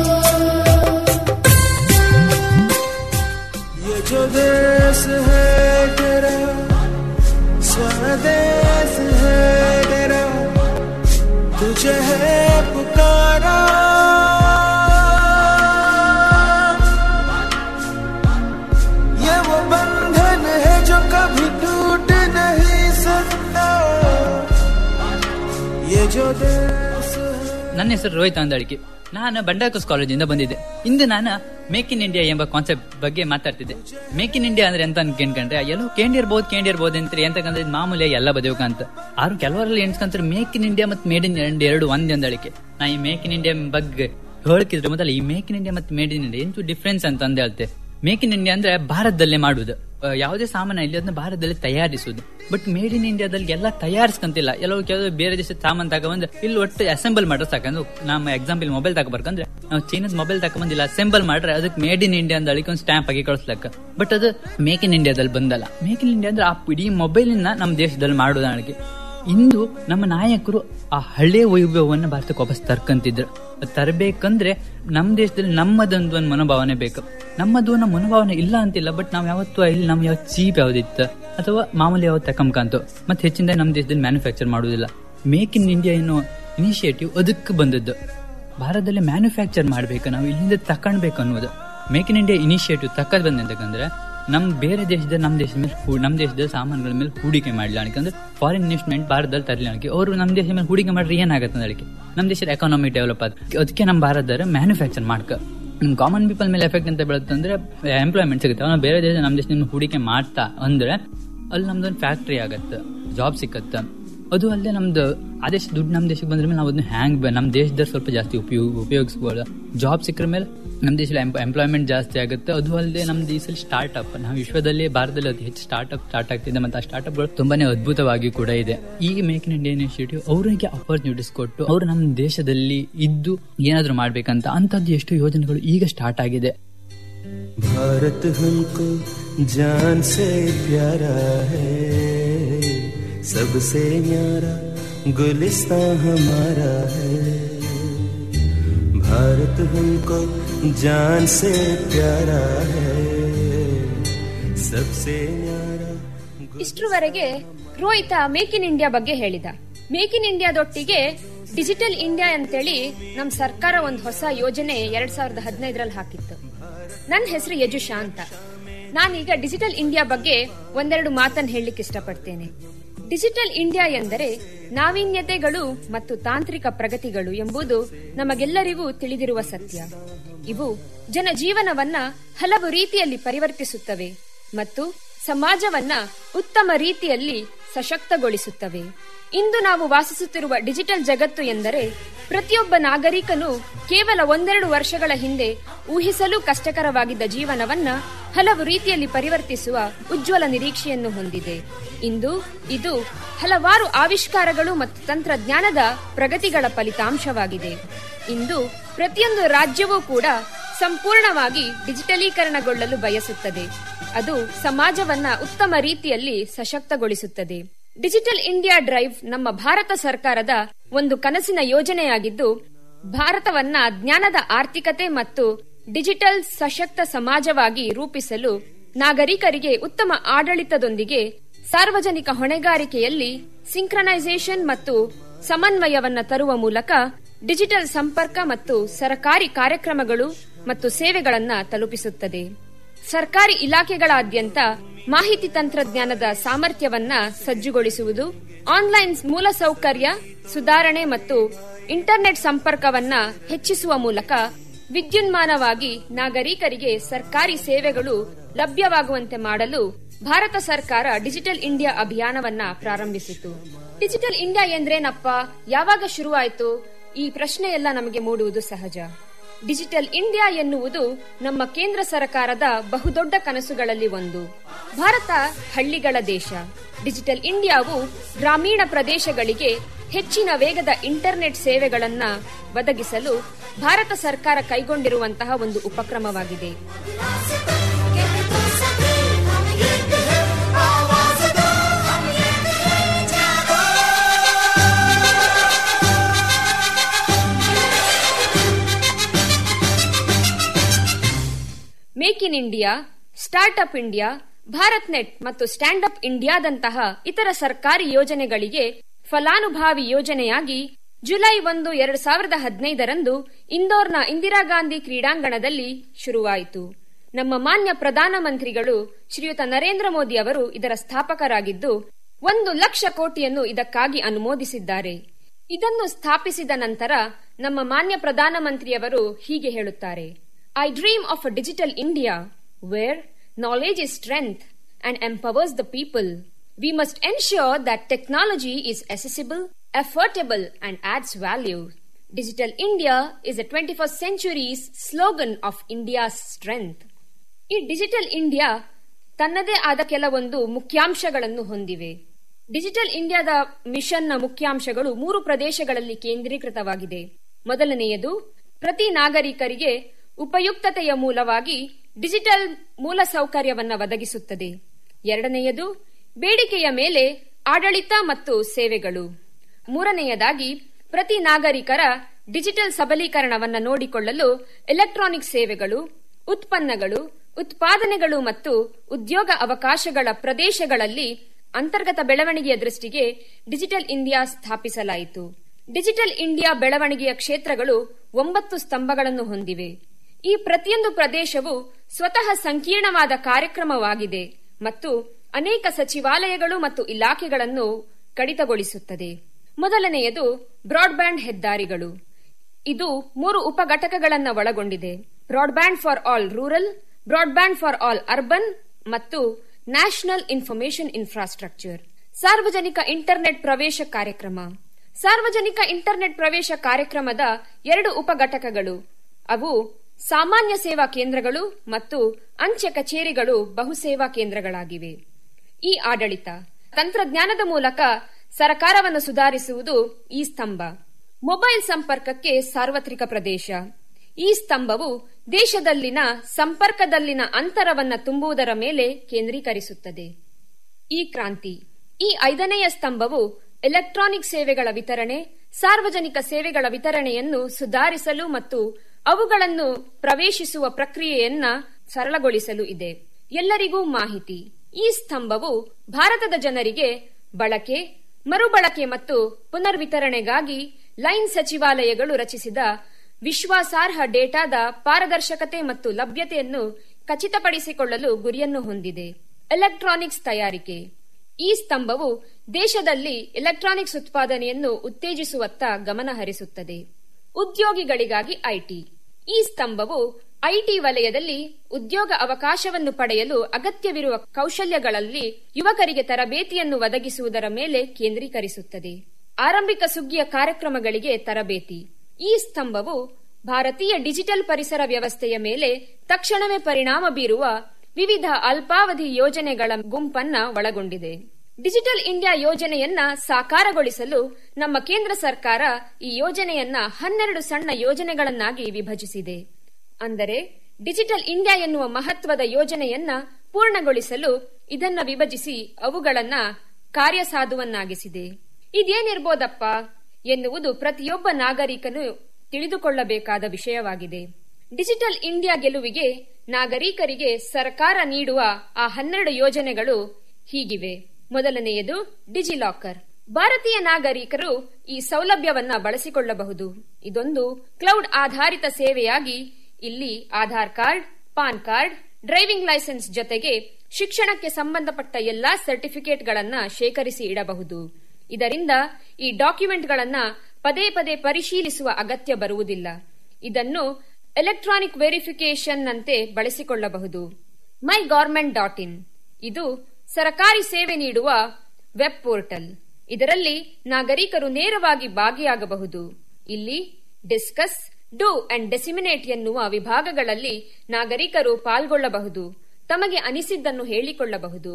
ये जो देश है तेरा स्वदेश है तेरा तुझे है पुकारा ये वो बंधन है जो कभी टूट नहीं सकता ये जो देश ನನ್ನ ಹೆಸರು ರೋಹಿತ್ ಅಂದಾಳಿಕೆ ನಾನು ಬಂಡಾಕಸ್ ಕಾಲೇಜಿಂದ ಬಂದಿದ್ದೆ ಇಂದು ನಾನು ಮೇಕ್ ಇನ್ ಇಂಡಿಯಾ ಎಂಬ ಕಾನ್ಸೆಪ್ಟ್ ಬಗ್ಗೆ ಮಾತಾಡ್ತಿದ್ದೆ ಮೇಕ್ ಇನ್ ಇಂಡಿಯಾ ಅಂದ್ರೆ ಎಂತ ಅನ್ಕೊಂಡ್ರೆ ಎಲ್ಲೋ ಕೇಂದಿರ್ಬೋದು ಕೇಂದಿರ್ಬೋದು ಅಂತ ಎಂತಕಂದ್ರೆ ಇದು ಮಾಮೂಲಿ ಎಲ್ಲ ಬದಿಯೋಕ ಅಂತ ಆರು ಕೆಲವರಲ್ಲಿ ಎಣ್ಸ್ಕೊಂತಾರೆ ಮೇಕ್ ಇನ್ ಇಂಡಿಯಾ ಮತ್ತು ಮೇಡ್ ಇನ್ ಇಂಡಿಯಾ ಎರಡು ಒಂದೇ ಅಂದಾಳಿಕೆ ನಾ ಈ ಮೇಕ್ ಇನ್ ಇಂಡಿಯಾ ಬಗ್ಗೆ ಹೇಳ್ಕಿದ್ರೆ ಮೊದಲ ಈ ಮೇಕ್ ಇನ್ ಇಂಡಿಯಾ ಮತ್ತು ಮೇಡ್ ಇನ್ ಇಂಡಿಯಾ ಎಂತೂ ಡಿಫ್ರೆನ್ಸ್ ಅಂತ ಅಂದ ಹೇಳ್ತೆ ಮೇಕ್ ಇನ್ ಇಂಡಿಯಾ ಅಂದ್ರೆ ಭಾರತದಲ್ಲೇ ಮಾಡುವುದು ಆ, ಯಾವುದೇ ಸಾಮಾನು ಇಲ್ಲಿ ಅದನ್ನ ಭಾರತದಲ್ಲಿ ತಯಾರಿಸುವುದು ಬಟ್ ಮೇಡ್ ಇನ್ ಇಂಡಿಯಾದಲ್ಲಿ ಎಲ್ಲ ತಯಾರಿಸ್ಕಂತಿಲ್ಲ ಎಲ್ಲೋ ಕೆಲವು ಬೇರೆ ದೇಶದ ಸಾಮಾನು ತಗೊಂಬಂದು ಇಲ್ಲಿ ಒಟ್ಟು ಅಸೆಂಬಲ್ ಮಾಡ್ರೆ ಸಾಕಂದ್ರೆ ನಮ್ಮ ಎಕ್ಸಾಂಪಲ್ ಮೊಬೈಲ್ ತಗೋಬರ್ಕಂದ್ರೆ ನಾವು ಚೀನಾದ ಮೊಬೈಲ್ ತಗೊಂಬಂದಿಲ್ಲ ಅಸೆಂಬಲ್ ಮಾಡ್ರೆ ಅದಕ್ಕೆ ಮೇಡ್ ಇನ್ ಇಂಡಿಯಾ ಅಂತ ಒಂದು ಸ್ಟ್ಯಾಂಪ್ ಆಗಿ ಕಳಿಸ್ಲಕ್ಕ ಬಟ್ ಅದು ಮೇಕ್ ಇನ್ ಇಂಡಿಯಾದಲ್ಲಿ ಬಂದಲ್ಲ ಮೇಕ್ ಇನ್ ಇಂಡಿಯಾ ಅಂದ್ರೆ ಆ ಇಡೀ ಮೊಬೈಲ್ ನಮ್ಮ ದೇಶದಲ್ಲಿ ಮಾಡೋದಾಣಿಕೆ ಇಂದು ನಮ್ಮ ನಾಯಕರು ಆ ಹಳೆ ವೈಭವವನ್ನು ಭಾರತಕ್ಕೆ ವಾಪಸ್ ತರ್ಕಂತಿದ್ರು ಅದ್ ತರಬೇಕಂದ್ರೆ ನಮ್ಮ ದೇಶದಲ್ಲಿ ನಮ್ಮದೊಂದು ಒಂದು ಮನೋಭಾವನೆ ಬೇಕು ನಮ್ಮದು ಅನ್ನೋ ಮನೋಭಾವನೆ ಇಲ್ಲ ಅಂತಿಲ್ಲ ಬಟ್ ನಾವ್ ಯಾವತ್ತೂ ಇಲ್ಲಿ ನಮ್ ಯಾವ ಚೀಪ್ ಯಾವ್ದಿತ್ತು ಅಥವಾ ಮಾಮೂಲಿ ಯಾವ್ದು ತಕೊಂಬಕಂತು ಮತ್ತೆ ಹೆಚ್ಚಿನ ನಮ್ಮ ದೇಶದಲ್ಲಿ ಮ್ಯಾನುಫ್ಯಾಕ್ಚರ್ ಮಾಡುವುದಿಲ್ಲ ಮೇಕ್ ಇನ್ ಇಂಡಿಯಾ ಎನ್ನುವ ಇನಿಷಿಯೇಟಿವ್ ಅದಕ್ಕೆ ಬಂದದ್ದು ಭಾರತದಲ್ಲಿ ಮ್ಯಾನುಫ್ಯಾಕ್ಚರ್ ಮಾಡ್ಬೇಕು ನಾವು ಇಲ್ಲಿಂದ ತಕೊಂಡ್ಬೇಕು ಅನ್ನೋದು ಮೇಕ್ ಇನ್ ಇಂಡಿಯಾ ಇನಿಷಿಯೇಟಿವ್ ತಕ್ಕದ್ ಬಂದಂತಂದ್ರೆ ನಮ್ ಬೇರೆ ದೇಶದ ನಮ್ಮ ದೇಶದ ಮೇಲೆ ಹೂ- ನಮ್ ದೇಶದ ಸಾಮಾನುಗಳ ಮೇಲೆ ಹೂಡಿಕೆ ಮಾಡ್ಲಾಣಿಕೆ ಅಂದ್ರೆ ಫಾರಿನ್ ಇನ್ವೆಸ್ಟ್ಮೆಂಟ್ ಭಾರತದಲ್ಲಿ ತರಲಾಣಿಕೆ ಅವರು ನಮ್ಮ ದೇಶದ ಮೇಲೆ ಹೂಡಿಕೆ ಮಾಡ್ರೆ ಏನಾಗತ್ತೆ ಅದಕ್ಕೆ ನಮ್ಮ ದೇಶದ ಎಕಾನಮಿ ಡೆವಲಪ್ ಆದ ಅದಕ್ಕೆ ನಮ್ಮ ಭಾರತದವರು ಮ್ಯಾನುಫ್ಯಾಕ್ಚರ್ ಮಾಡ್ಕ ನಮ್ ಕಾಮನ್ ಪೀಪಲ್ ಮೇಲೆ ಎಫೆಕ್ಟ್ ಅಂತ ಬೀಳುತ್ತೆ ಅಂದ್ರೆ ಎಂಪ್ಲಾಯ್ಮೆಂಟ್ ಸಿಗುತ್ತೆ ಅವ್ನು ಬೇರೆ ದೇಶ ನಮ್ಮ ದೇಶದಿಂದ ಹೂಡಿಕೆ ಮಾಡ್ತಾ ಅಂದ್ರೆ ಅಲ್ಲಿ ನಮ್ದೊಂದು ಫ್ಯಾಕ್ಟ್ರಿ ಆಗತ್ತೆ ಜಾಬ್ ಸಿಕ್ಕತ್ತೆ ಅದು ಅಲ್ಲದೆ ನಮ್ದು ಆ ದೇಶ ದುಡ್ಡು ನಮ್ಮ ದೇಶಕ್ಕೆ ಬಂದ್ರ ಮೇಲೆ ನಾವು ಅದನ್ನ ಹ್ಯಾಂಗ್ ನಮ್ಮ ದೇಶದಲ್ಲಿ ಸ್ವಲ್ಪ ಜಾಸ್ತಿ ಉಪಯೋಗ ಉಪಯೋಗಿಸ್ಬೋದು ಜಾಬ್ ಸಿಕ್ಕರ ಮೇಲೆ ನಮ್ಮ ದೇಶದಲ್ಲಿ ಎಂಪ್ಲಾಯ್ಮೆಂಟ್ ಜಾಸ್ತಿ ಆಗುತ್ತೆ ಅದು ಅಲ್ಲದೆ ನಮ್ಮ ದೇಶದಲ್ಲಿ ಸ್ಟಾರ್ಟ್ ಅಪ್ ನಾವು ವಿಶ್ವದಲ್ಲಿ ಭಾರತದಲ್ಲಿ ಅತಿ ಹೆಚ್ಚು ಸ್ಟಾರ್ಟ್ ಅಪ್ ಸ್ಟಾರ್ಟ್ ಆಗ್ತಿದೆ ಮತ್ತೆ ಆ ಸ್ಟಾರ್ಟ್ ಅಪ್ಗಳು ತುಂಬಾನೇ ಅದ್ಭುತವಾಗಿ ಕೂಡ ಇದೆ ಈ ಮೇಕ್ ಇನ್ ಇಂಡಿಯಾ ಇನಿಷಿಯೇಟಿವ್ ಅವರಿಗೆ ಅಪರ್ಚುನಿಟೀಸ್ ಕೊಟ್ಟು ಅವರು ನಮ್ಮ ದೇಶದಲ್ಲಿ ಇದ್ದು ಏನಾದ್ರು ಮಾಡ್ಬೇಕಂತ ಅಂತದ್ದು ಎಷ್ಟು ಯೋಜನೆಗಳು ಈಗ ಸ್ಟಾರ್ಟ್ ಆಗಿದೆ भारत हमको जान से प्यारा है सबसे न्यारा गुलिस्तां हमारा है भारत हमको जान से प्यारा है सबसे न्यारा ಇಷ್ಟರವರೆಗೆ ರೋಹಿತ ಮೇಕ್ ಇನ್ ಇಂಡಿಯಾ ಬಗ್ಗೆ ಹೇಳಿದ ಮೇಕ್ ಇನ್ ಇಂಡಿಯಾದೊಟ್ಟಿಗೆ ಡಿಜಿಟಲ್ ಇಂಡಿಯಾ ಅಂತೇಳಿ ನಮ್ ಸರ್ಕಾರ ಒಂದು ಹೊಸ ಯೋಜನೆ ಎರಡ್ ಸಾವಿರದ ಹದಿನೈದರಲ್ಲಿ ಹಾಕಿತ್ತು ನನ್ನ ಹೆಸರು ಯಜುಷಾ ಅಂತ ನಾನೀಗ ಡಿಜಿಟಲ್ ಇಂಡಿಯಾ ಬಗ್ಗೆ ಒಂದೆರಡು ಮಾತನ್ನು ಹೇಳಲಿಕ್ಕೆ ಇಷ್ಟಪಡ್ತೇನೆ ಡಿಜಿಟಲ್ ಇಂಡಿಯಾ ಎಂದರೆ ನಾವೀನ್ಯತೆಗಳು ಮತ್ತು ತಾಂತ್ರಿಕ ಪ್ರಗತಿಗಳು ಎಂಬುದು ನಮಗೆಲ್ಲರಿಗೂ ತಿಳಿದಿರುವ ಸತ್ಯ ಇವು ಜನಜೀವನವನ್ನ ಹಲವು ರೀತಿಯಲ್ಲಿ ಪರಿವರ್ತಿಸುತ್ತವೆ ಮತ್ತು ಸಮಾಜವನ್ನ ಉತ್ತಮ ರೀತಿಯಲ್ಲಿ ಸಶಕ್ತಗೊಳಿಸುತ್ತವೆ ಇಂದು ನಾವು ವಾಸಿಸುತ್ತಿರುವ ಡಿಜಿಟಲ್ ಜಗತ್ತು ಎಂದರೆ ಪ್ರತಿಯೊಬ್ಬ ನಾಗರಿಕನು ಕೇವಲ ಒಂದೆರಡು ವರ್ಷಗಳ ಹಿಂದೆ ಊಹಿಸಲು ಕಷ್ಟಕರವಾಗಿದ್ದ ಜೀವನವನ್ನ ಹಲವು ರೀತಿಯಲ್ಲಿ ಪರಿವರ್ತಿಸುವ ಉಜ್ವಲ ನಿರೀಕ್ಷೆಯನ್ನು ಹೊಂದಿದೆ ಇಂದು ಇದು ಹಲವಾರು ಆವಿಷ್ಕಾರಗಳು ಮತ್ತು ತಂತ್ರಜ್ಞಾನದ ಪ್ರಗತಿಗಳ ಫಲಿತಾಂಶವಾಗಿದೆ ಇಂದು ಪ್ರತಿಯೊಂದು ರಾಜ್ಯವೂ ಕೂಡ ಸಂಪೂರ್ಣವಾಗಿ ಡಿಜಿಟಲೀಕರಣಗೊಳ್ಳಲು ಬಯಸುತ್ತದೆ ಅದು ಸಮಾಜವನ್ನ ಉತ್ತಮ ರೀತಿಯಲ್ಲಿ ಸಶಕ್ತಗೊಳಿಸುತ್ತದೆ ಡಿಜಿಟಲ್ ಇಂಡಿಯಾ ಡ್ರೈವ್ ನಮ್ಮ ಭಾರತ ಸರ್ಕಾರದ ಒಂದು ಕನಸಿನ ಯೋಜನೆಯಾಗಿದ್ದು ಭಾರತವನ್ನ ಜ್ಞಾನದ ಆರ್ಥಿಕತೆ ಮತ್ತು ಡಿಜಿಟಲ್ ಸಶಕ್ತ ಸಮಾಜವಾಗಿ ರೂಪಿಸಲು ನಾಗರಿಕರಿಗೆ ಉತ್ತಮ ಆಡಳಿತದೊಂದಿಗೆ ಸಾರ್ವಜನಿಕ ಹೊಣೆಗಾರಿಕೆಯಲ್ಲಿ ಸಿಂಕ್ರನೈಸೇಷನ್ ಮತ್ತು ಸಮನ್ವಯವನ್ನ ತರುವ ಮೂಲಕ ಡಿಜಿಟಲ್ ಸಂಪರ್ಕ ಮತ್ತು ಸರಕಾರಿ ಕಾರ್ಯಕ್ರಮಗಳು ಮತ್ತು ಸೇವೆಗಳನ್ನ ತಲುಪಿಸುತ್ತದೆ ಸರ್ಕಾರಿ ಇಲಾಖೆಗಳಾದ್ಯಂತ ಮಾಹಿತಿ ತಂತ್ರಜ್ಞಾನದ ಸಾಮರ್ಥ್ಯವನ್ನ ಸಜ್ಜುಗೊಳಿಸುವುದು ಆನ್ಲೈನ್ ಮೂಲಸೌಕರ್ಯ ಸುಧಾರಣೆ ಮತ್ತು ಇಂಟರ್ನೆಟ್ ಸಂಪರ್ಕವನ್ನ ಹೆಚ್ಚಿಸುವ ಮೂಲಕ ವಿದ್ಯುನ್ಮಾನವಾಗಿ ನಾಗರಿಕರಿಗೆ ಸರ್ಕಾರಿ ಸೇವೆಗಳು ಲಭ್ಯವಾಗುವಂತೆ ಮಾಡಲು ಭಾರತ ಸರ್ಕಾರ ಡಿಜಿಟಲ್ ಇಂಡಿಯಾ ಅಭಿಯಾನವನ್ನ ಪ್ರಾರಂಭಿಸಿತು ಡಿಜಿಟಲ್ ಇಂಡಿಯಾ ಎಂದ್ರೇನಪ್ಪ ಯಾವಾಗ ಶುರುವಾಯಿತು ಈ ಪ್ರಶ್ನೆ ಎಲ್ಲ ನಮಗೆ ಮೂಡುವುದು ಸಹಜ ಡಿಜಿಟಲ್ ಇಂಡಿಯಾ ಎನ್ನುವುದು ನಮ್ಮ ಕೇಂದ್ರ ಸರ್ಕಾರದ ಬಹುದೊಡ್ಡ ಕನಸುಗಳಲ್ಲಿ ಒಂದು ಭಾರತ ಹಳ್ಳಿಗಳ ದೇಶ ಡಿಜಿಟಲ್ ಇಂಡಿಯಾವು ಗ್ರಾಮೀಣ ಪ್ರದೇಶಗಳಿಗೆ ಹೆಚ್ಚಿನ ವೇಗದ ಇಂಟರ್ನೆಟ್ ಸೇವೆಗಳನ್ನ ಒದಗಿಸಲು ಭಾರತ ಸರ್ಕಾರ ಕೈಗೊಂಡಿರುವಂತಹ ಒಂದು ಉಪಕ್ರಮವಾಗಿದೆ make in India start up India Bharat net ಮತ್ತು ಸ್ಟ್ಯಾಂಡ್ ಅಪ್ ಇಂಡಿಯಾದಂತಹ ಇತರ ಸರ್ಕಾರಿ ಯೋಜನೆಗಳಿಗೆ ಫಲಾನುಭವಿ ಯೋಜನೆಯಾಗಿ ಜುಲೈ ಒಂದು ಎರಡು ಸಾವಿರದ ಹದಿನೈದರಂದು ಇಂದೋರ್ನ ಇಂದಿರಾ ಗಾಂಧಿ ಕ್ರೀಡಾಂಗಣದಲ್ಲಿ ಶುರುವಾಯಿತು ನಮ್ಮ ಮಾನ್ಯ ಪ್ರಧಾನಮಂತ್ರಿಗಳು ಶ್ರೀಯುತ ನರೇಂದ್ರ ಮೋದಿ ಅವರು ಇದರ ಸ್ಥಾಪಕರಾಗಿದ್ದು ಒಂದು ಲಕ್ಷ ಕೋಟಿಯನ್ನು ಇದಕ್ಕಾಗಿ ಅನುಮೋದಿಸಿದ್ದಾರೆ ಇದನ್ನು ಸ್ಥಾಪಿಸಿದ ನಂತರ ನಮ್ಮ ಮಾನ್ಯ ಪ್ರಧಾನಮಂತ್ರಿಯವರು ಹೀಗೆ ಹೇಳುತ್ತಾರೆ I dream of a digital India where knowledge is strength and empowers the people we must ensure that technology is accessible, affordable, and adds value. Digital India is the 21st century's slogan of India's strength. ಈ ಡಿಜಿಟಲ್ ಇಂಡಿಯಾ ತನ್ನದೇ ಆದ ಕೆಲವೊಂದು ಮುಖ್ಯಾಂಶಗಳನ್ನು ಹೊಂದಿವೆ ಡಿಜಿಟಲ್ ಇಂಡಿಯಾದ ಮಿಷನ್ನ ಮುಖ್ಯಾಂಶಗಳು ಮೂರು ಪ್ರದೇಶಗಳಲ್ಲಿ ಕೇಂದ್ರೀಕೃತವಾಗಿದೆ ಮೊದಲನೆಯದು ಪ್ರತಿ ನಾಗರಿಕರಿಗೆ ಉಪಯುಕ್ತತೆಯ ಮೂಲವಾಗಿ ಡಿಜಿಟಲ್ ಮೂಲಸೌಕರ್ಯವನ್ನ ಒದಗಿಸುತ್ತದೆ ಎರಡನೆಯದು ಬೇಡಿಕೆಯ ಮೇಲೆ ಆಡಳಿತ ಮತ್ತು ಸೇವೆಗಳು ಮೂರನೆಯದಾಗಿ ಪ್ರತಿ ನಾಗರಿಕರ ಡಿಜಿಟಲ್ ಸಬಲೀಕರಣವನ್ನ ನೋಡಿಕೊಳ್ಳಲು ಎಲೆಕ್ಟ್ರಾನಿಕ್ ಸೇವೆಗಳು ಉತ್ಪನ್ನಗಳು ಉತ್ಪಾದನೆಗಳು ಮತ್ತು ಉದ್ಯೋಗ ಅವಕಾಶಗಳ ಪ್ರದೇಶಗಳಲ್ಲಿ ಅಂತರ್ಗತ ಬೆಳವಣಿಗೆಯ ದೃಷ್ಟಿಗೆ ಡಿಜಿಟಲ್ ಇಂಡಿಯಾ ಸ್ಥಾಪಿಸಲಾಯಿತು ಡಿಜಿಟಲ್ ಇಂಡಿಯಾ ಬೆಳವಣಿಗೆಯ ಕ್ಷೇತ್ರಗಳು ಒಂಬತ್ತು ಸ್ತಂಭಗಳನ್ನು ಹೊಂದಿವೆ ಈ ಪ್ರತಿಯೊಂದು ಪ್ರದೇಶವು ಸ್ವತಃ ಸಂಕೀರ್ಣವಾದ ಕಾರ್ಯಕ್ರಮವಾಗಿದೆ ಮತ್ತು ಅನೇಕ ಸಚಿವಾಲಯಗಳು ಮತ್ತು ಇಲಾಖೆಗಳನ್ನು ಕಡಿತಗೊಳಿಸುತ್ತದೆ ಮೊದಲನೆಯದು ಬ್ರಾಡ್ಬ್ಯಾಂಡ್ ಹೆದ್ದಾರಿಗಳು ಇದು ಮೂರು ಉಪಘಟಕಗಳನ್ನು ಒಳಗೊಂಡಿದೆ broadband for all rural broadband for all urban ಮತ್ತು ನ್ಯಾಷನಲ್ ಇನ್ಫಾರ್ಮೇಶನ್ ಇನ್ಫ್ರಾಸ್ಟ್ರಕ್ಚರ್ ಸಾರ್ವಜನಿಕ ಇಂಟರ್ನೆಟ್ ಪ್ರವೇಶ ಕಾರ್ಯಕ್ರಮ ಸಾರ್ವಜನಿಕ ಇಂಟರ್ನೆಟ್ ಪ್ರವೇಶ ಕಾರ್ಯಕ್ರಮದ ಎರಡು ಉಪಘಟಕಗಳು ಅವು ಸಾಮಾನ್ಯ ಸೇವಾ ಕೇಂದ್ರಗಳು ಮತ್ತು ಅಂಚೆ ಕಚೇರಿಗಳು ಬಹುಸೇವಾ ಕೇಂದ್ರಗಳಾಗಿವೆ ಈ ಆಡಳಿತ ತಂತ್ರಜ್ಞಾನದ ಮೂಲಕ ಸರಕಾರವನ್ನು ಸುಧಾರಿಸುವುದು ಈ ಸ್ತಂಭ ಮೊಬೈಲ್ ಸಂಪರ್ಕಕ್ಕೆ ಸಾರ್ವತ್ರಿಕ ಪ್ರದೇಶ ಈ ಸ್ತಂಭವು ದೇಶದಲ್ಲಿನ ಸಂಪರ್ಕದಲ್ಲಿನ ಅಂತರವನ್ನ ತುಂಬುವುದರ ಮೇಲೆ ಕೇಂದ್ರೀಕರಿಸುತ್ತದೆ ಈ ಕ್ರಾಂತಿ ಈ ಐದನೆಯ ಸ್ತಂಭವು ಎಲೆಕ್ಟ್ರಾನಿಕ್ ಸೇವೆಗಳ ವಿತರಣೆ ಸಾರ್ವಜನಿಕ ಸೇವೆಗಳ ವಿತರಣೆಯನ್ನು ಸುಧಾರಿಸಲು ಮತ್ತು ಅವುಗಳನ್ನು ಪ್ರವೇಶಿಸುವ ಪ್ರಕ್ರಿಯೆಯನ್ನ ಸರಳಗೊಳಿಸಲು ಇದೆ ಎಲ್ಲರಿಗೂ ಮಾಹಿತಿ ಈ ಸ್ತಂಭವು ಭಾರತದ ಜನರಿಗೆ ಬಳಕೆ ಮರುಬಳಕೆ ಮತ್ತು ಪುನರ್ವಿತರಣೆಗಾಗಿ ಲೈನ್ ಸಚಿವಾಲಯಗಳು ರಚಿಸಿದ ವಿಶ್ವಾಸಾರ್ಹ ಡೇಟಾದ ಪಾರದರ್ಶಕತೆ ಮತ್ತು ಲಭ್ಯತೆಯನ್ನು ಖಚಿತಪಡಿಸಿಕೊಳ್ಳಲು ಗುರಿಯನ್ನು ಹೊಂದಿದೆ ಎಲೆಕ್ಟ್ರಾನಿಕ್ಸ್ ತಯಾರಿಕೆ ಈ ಸ್ತಂಭವು ದೇಶದಲ್ಲಿ ಎಲೆಕ್ಟ್ರಾನಿಕ್ಸ್ ಉತ್ಪಾದನೆಯನ್ನು ಉತ್ತೇಜಿಸುವತ್ತ ಗಮನ ಹರಿಸುತ್ತದೆ ಉದ್ಯೋಗಿಗಳಿಗಾಗಿ ಐಟಿ ಈ ಸ್ತಂಭವು ಐಟಿ ವಲಯದಲ್ಲಿ ಉದ್ಯೋಗ ಅವಕಾಶವನ್ನು ಪಡೆಯಲು ಅಗತ್ಯವಿರುವ ಕೌಶಲ್ಯಗಳಲ್ಲಿ ಯುವಕರಿಗೆ ತರಬೇತಿಯನ್ನು ಒದಗಿಸುವುದರ ಮೇಲೆ ಕೇಂದ್ರೀಕರಿಸುತ್ತದೆ ಆರಂಭಿಕ ಸುಗ್ಗಿಯ ಕಾರ್ಯಕ್ರಮಗಳಿಗೆ ತರಬೇತಿ ಈ ಸ್ತಂಭವು ಭಾರತೀಯ ಡಿಜಿಟಲ್ ಪರಿಸರ ವ್ಯವಸ್ಥೆಯ ಮೇಲೆ ತಕ್ಷಣವೇ ಪರಿಣಾಮ ಬೀರುವ ವಿವಿಧ ಅಲ್ಪಾವಧಿ ಯೋಜನೆಗಳ ಗುಂಪನ್ನ ಒಳಗೊಂಡಿದೆ ಡಿಜಿಟಲ್ ಇಂಡಿಯಾ ಯೋಜನೆಯನ್ನ ಸಾಕಾರಗೊಳಿಸಲು ನಮ್ಮ ಕೇಂದ್ರ ಸರ್ಕಾರ ಈ ಯೋಜನೆಯನ್ನ ಹನ್ನೆರಡು ಸಣ್ಣ ಯೋಜನೆಗಳನ್ನಾಗಿ ವಿಭಜಿಸಿದೆ ಅಂದರೆ ಡಿಜಿಟಲ್ ಇಂಡಿಯಾ ಎನ್ನುವ ಮಹತ್ವದ ಯೋಜನೆಯನ್ನ ಪೂರ್ಣಗೊಳಿಸಲು ಇದನ್ನ ವಿಭಜಿಸಿ ಅವುಗಳನ್ನ ಕಾರ್ಯಸಾಧುವನ್ನಾಗಿಸಿದೆ ಇದೇನಿರ್ಬೋದಪ್ಪ ಎನ್ನುವುದು ಪ್ರತಿಯೊಬ್ಬ ನಾಗರಿಕನು ತಿಳಿದುಕೊಳ್ಳಬೇಕಾದ ವಿಷಯವಾಗಿದೆ ಡಿಜಿಟಲ್ ಇಂಡಿಯಾ ಗೆಲುವಿಗೆ ನಾಗರಿಕರಿಗೆ ಸರ್ಕಾರ ನೀಡುವ ಆ ಹನ್ನೆರಡು ಯೋಜನೆಗಳು ಹೀಗಿವೆ ಮೊದಲನೆಯದು ಡಿಜಿಲಾಕರ್ ಭಾರತೀಯ ನಾಗರಿಕರು ಈ ಸೌಲಭ್ಯವನ್ನ ಬಳಸಿಕೊಳ್ಳಬಹುದು ಇದೊಂದು ಕ್ಲೌಡ್ ಆಧಾರಿತ ಸೇವೆಯಾಗಿ ಇಲ್ಲಿ Aadhaar card PAN card driving licence ಜೊತೆಗೆ ಶಿಕ್ಷಣಕ್ಕೆ ಸಂಬಂಧಪಟ್ಟ ಎಲ್ಲಾ ಸರ್ಟಿಫಿಕೇಟ್ಗಳನ್ನ ಶೇಖರಿಸಿ ಇಡಬಹುದು ಇದರಿಂದ ಈ ಡಾಕ್ಯುಮೆಂಟ್ಗಳನ್ನ ಪದೇ ಪದೇ ಪರಿಶೀಲಿಸುವ ಅಗತ್ಯ ಬರುವುದಿಲ್ಲ ಇದನ್ನು ಎಲೆಕ್ಟ್ರಾನಿಕ್ ವೆರಿಫಿಕೇಶನ್ ನಂತೆ ಬಳಸಿಕೊಳ್ಳಬಹುದು ಮೈ ಗವರ್ಮೆಂಟ್ ಡಾಟ್ ಇನ್ ಇದು ಸರಕಾರಿ ಸೇವೆ ನೀಡುವ ವೆಬ್ ಪೋರ್ಟಲ್ ಇದರಲ್ಲಿ ನಾಗರಿಕರು ನೇರವಾಗಿ ಭಾಗಿಯಾಗಬಹುದು ಇಲ್ಲಿ ಡಿಸ್ಕಸ್ ಡೂ ಅಂಡ್ ಡೆಸಿಮಿನೇಟ್ ಎನ್ನುವ ವಿಭಾಗಗಳಲ್ಲಿ ನಾಗರಿಕರು ಪಾಲ್ಗೊಳ್ಳಬಹುದು ತಮಗೆ ಅನಿಸಿದ್ದನ್ನು ಹೇಳಿಕೊಳ್ಳಬಹುದು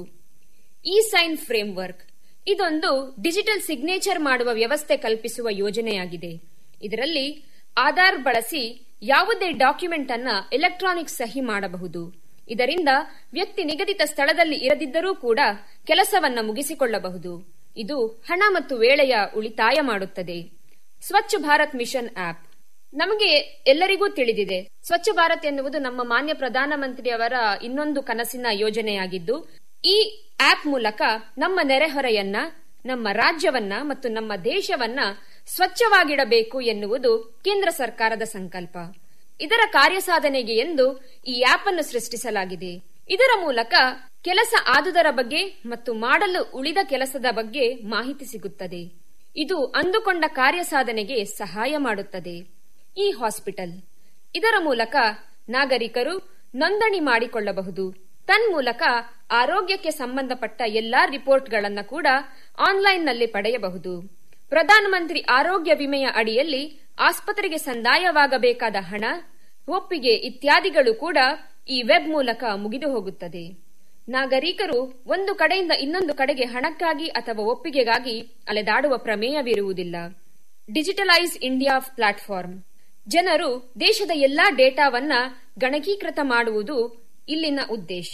ಇ ಸೈನ್ ಫ್ರೇಮ್ವರ್ಕ್ ಇದೊಂದು ಡಿಜಿಟಲ್ ಸಿಗ್ನೇಚರ್ ಮಾಡುವ ವ್ಯವಸ್ಥೆ ಕಲ್ಪಿಸುವ ಯೋಜನೆಯಾಗಿದೆ ಇದರಲ್ಲಿ ಆಧಾರ್ ಬಳಸಿ ಯಾವುದೇ ಡಾಕ್ಯುಮೆಂಟ್ ಅನ್ನ ಎಲೆಕ್ಟ್ರಾನಿಕ್ ಸಹಿ ಮಾಡಬಹುದು ಇದರಿಂದ ವ್ಯಕ್ತಿ ನಿಗದಿತ ಸ್ಥಳದಲ್ಲಿ ಇರದಿದ್ದರೂ ಕೂಡ ಕೆಲಸವನ್ನ ಮುಗಿಸಿಕೊಳ್ಳಬಹುದು ಇದು ಹಣ ಮತ್ತು ವೇಳೆಯ ಉಳಿತಾಯ ಮಾಡುತ್ತದೆ ಸ್ವಚ್ಛ ಭಾರತ್ ಮಿಷನ್ ಆಪ್ ನಮಗೆ ಎಲ್ಲರಿಗೂ ತಿಳಿದಿದೆ ಸ್ವಚ್ಛ ಭಾರತ್ ಎನ್ನುವುದು ನಮ್ಮ ಮಾನ್ಯ ಪ್ರಧಾನಮಂತ್ರಿಯವರ ಇನ್ನೊಂದು ಕನಸಿನ ಯೋಜನೆಯಾಗಿದ್ದು ಈ ಆಪ್ ಮೂಲಕ ನಮ್ಮ ನೆರೆಹೊರೆಯನ್ನ ನಮ್ಮ ರಾಜ್ಯವನ್ನ ಮತ್ತು ನಮ್ಮ ದೇಶವನ್ನ ಸ್ವಚ್ಛವಾಗಿಡಬೇಕು ಎನ್ನುವುದು ಕೇಂದ್ರ ಸರ್ಕಾರದ ಸಂಕಲ್ಪ ಇದರ ಕಾರ್ಯಸಾಧನೆಗೆ ಎಂದು ಈ ಆಪ್ ಅನ್ನು ಸೃಷ್ಟಿಸಲಾಗಿದೆ ಇದರ ಮೂಲಕ ಕೆಲಸ ಆದುದರ ಬಗ್ಗೆ ಮತ್ತು ಮಾಡಲು ಉಳಿದ ಕೆಲಸದ ಬಗ್ಗೆ ಮಾಹಿತಿ ಸಿಗುತ್ತದೆ ಇದು ಅಂದುಕೊಂಡ ಕಾರ್ಯಸಾಧನೆಗೆ ಸಹಾಯ ಮಾಡುತ್ತದೆ ಈ ಹಾಸ್ಪಿಟಲ್ ಇದರ ಮೂಲಕ ನಾಗರಿಕರು ನೋಂದಣಿ ಮಾಡಿಕೊಳ್ಳಬಹುದು ತನ್ಮೂಲಕ ಆರೋಗ್ಯಕ್ಕೆ ಸಂಬಂಧಪಟ್ಟ ಎಲ್ಲಾ ರಿಪೋರ್ಟ್ಗಳನ್ನ ಕೂಡ ಆನ್ಲೈನ್ನಲ್ಲಿ ಪಡೆಯಬಹುದು ಪ್ರಧಾನಮಂತ್ರಿ ಆರೋಗ್ಯ ವಿಮೆಯ ಅಡಿಯಲ್ಲಿ ಆಸ್ಪತ್ರೆಗೆ ಸಂದಾಯವಾಗಬೇಕಾದ ಹಣ ಒಪ್ಪಿಗೆ ಇತ್ಯಾದಿಗಳು ಕೂಡ ಈ ವೆಬ್ ಮೂಲಕ ಮುಗಿದು ಹೋಗುತ್ತದೆ ನಾಗರಿಕರು ಒಂದು ಕಡೆಯಿಂದ ಇನ್ನೊಂದು ಕಡೆಗೆ ಹಣಕ್ಕಾಗಿ ಅಥವಾ ಒಪ್ಪಿಗೆಗಾಗಿ ಅಲೆದಾಡುವ ಪ್ರಮೇಯವಿರುವುದಿಲ್ಲ ಡಿಜಿಟಲೈಸ್ ಇಂಡಿಯಾ ಪ್ಲಾಟ್ಫಾರ್ಮ್ ಜನರು ದೇಶದ ಎಲ್ಲಾ ಡೇಟಾವನ್ನ ಗಣಕೀಕೃತ ಮಾಡುವುದು ಇಲ್ಲಿನ ಉದ್ದೇಶ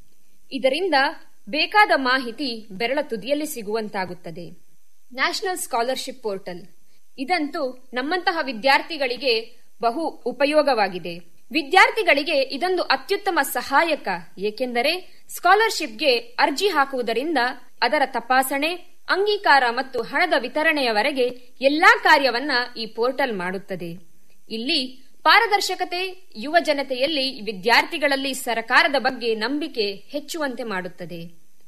ಇದರಿಂದ ಬೇಕಾದ ಮಾಹಿತಿ ಬೆರಳ ತುದಿಯಲ್ಲಿ ಸಿಗುವಂತಾಗುತ್ತದೆ ನ್ಯಾಷನಲ್ ಸ್ಕಾಲರ್ಶಿಪ್ ಪೋರ್ಟಲ್ ಇದಂತೂ ನಮ್ಮಂತಹ ವಿದ್ಯಾರ್ಥಿಗಳಿಗೆ ಬಹು ಉಪಯೋಗವಾಗಿದೆ ವಿದ್ಯಾರ್ಥಿಗಳಿಗೆ ಇದೊಂದು ಅತ್ಯುತ್ತಮ ಸಹಾಯಕ ಏಕೆಂದರೆ ಸ್ಕಾಲರ್ಶಿಪ್ಗೆ ಅರ್ಜಿ ಹಾಕುವುದರಿಂದ ಅದರ ತಪಾಸಣೆ ಅಂಗೀಕಾರ ಮತ್ತು ಹಣದ ವಿತರಣೆಯವರೆಗೆ ಎಲ್ಲಾ ಕಾರ್ಯವನ್ನ ಈ ಪೋರ್ಟಲ್ ಮಾಡುತ್ತದೆ ಇಲ್ಲಿ ಪಾರದರ್ಶಕತೆ ಯುವ ಜನತೆಯಲ್ಲಿ ವಿದ್ಯಾರ್ಥಿಗಳಲ್ಲಿ ಸರ್ಕಾರದ ಬಗ್ಗೆ ನಂಬಿಕೆ ಹೆಚ್ಚುವಂತೆ ಮಾಡುತ್ತದೆ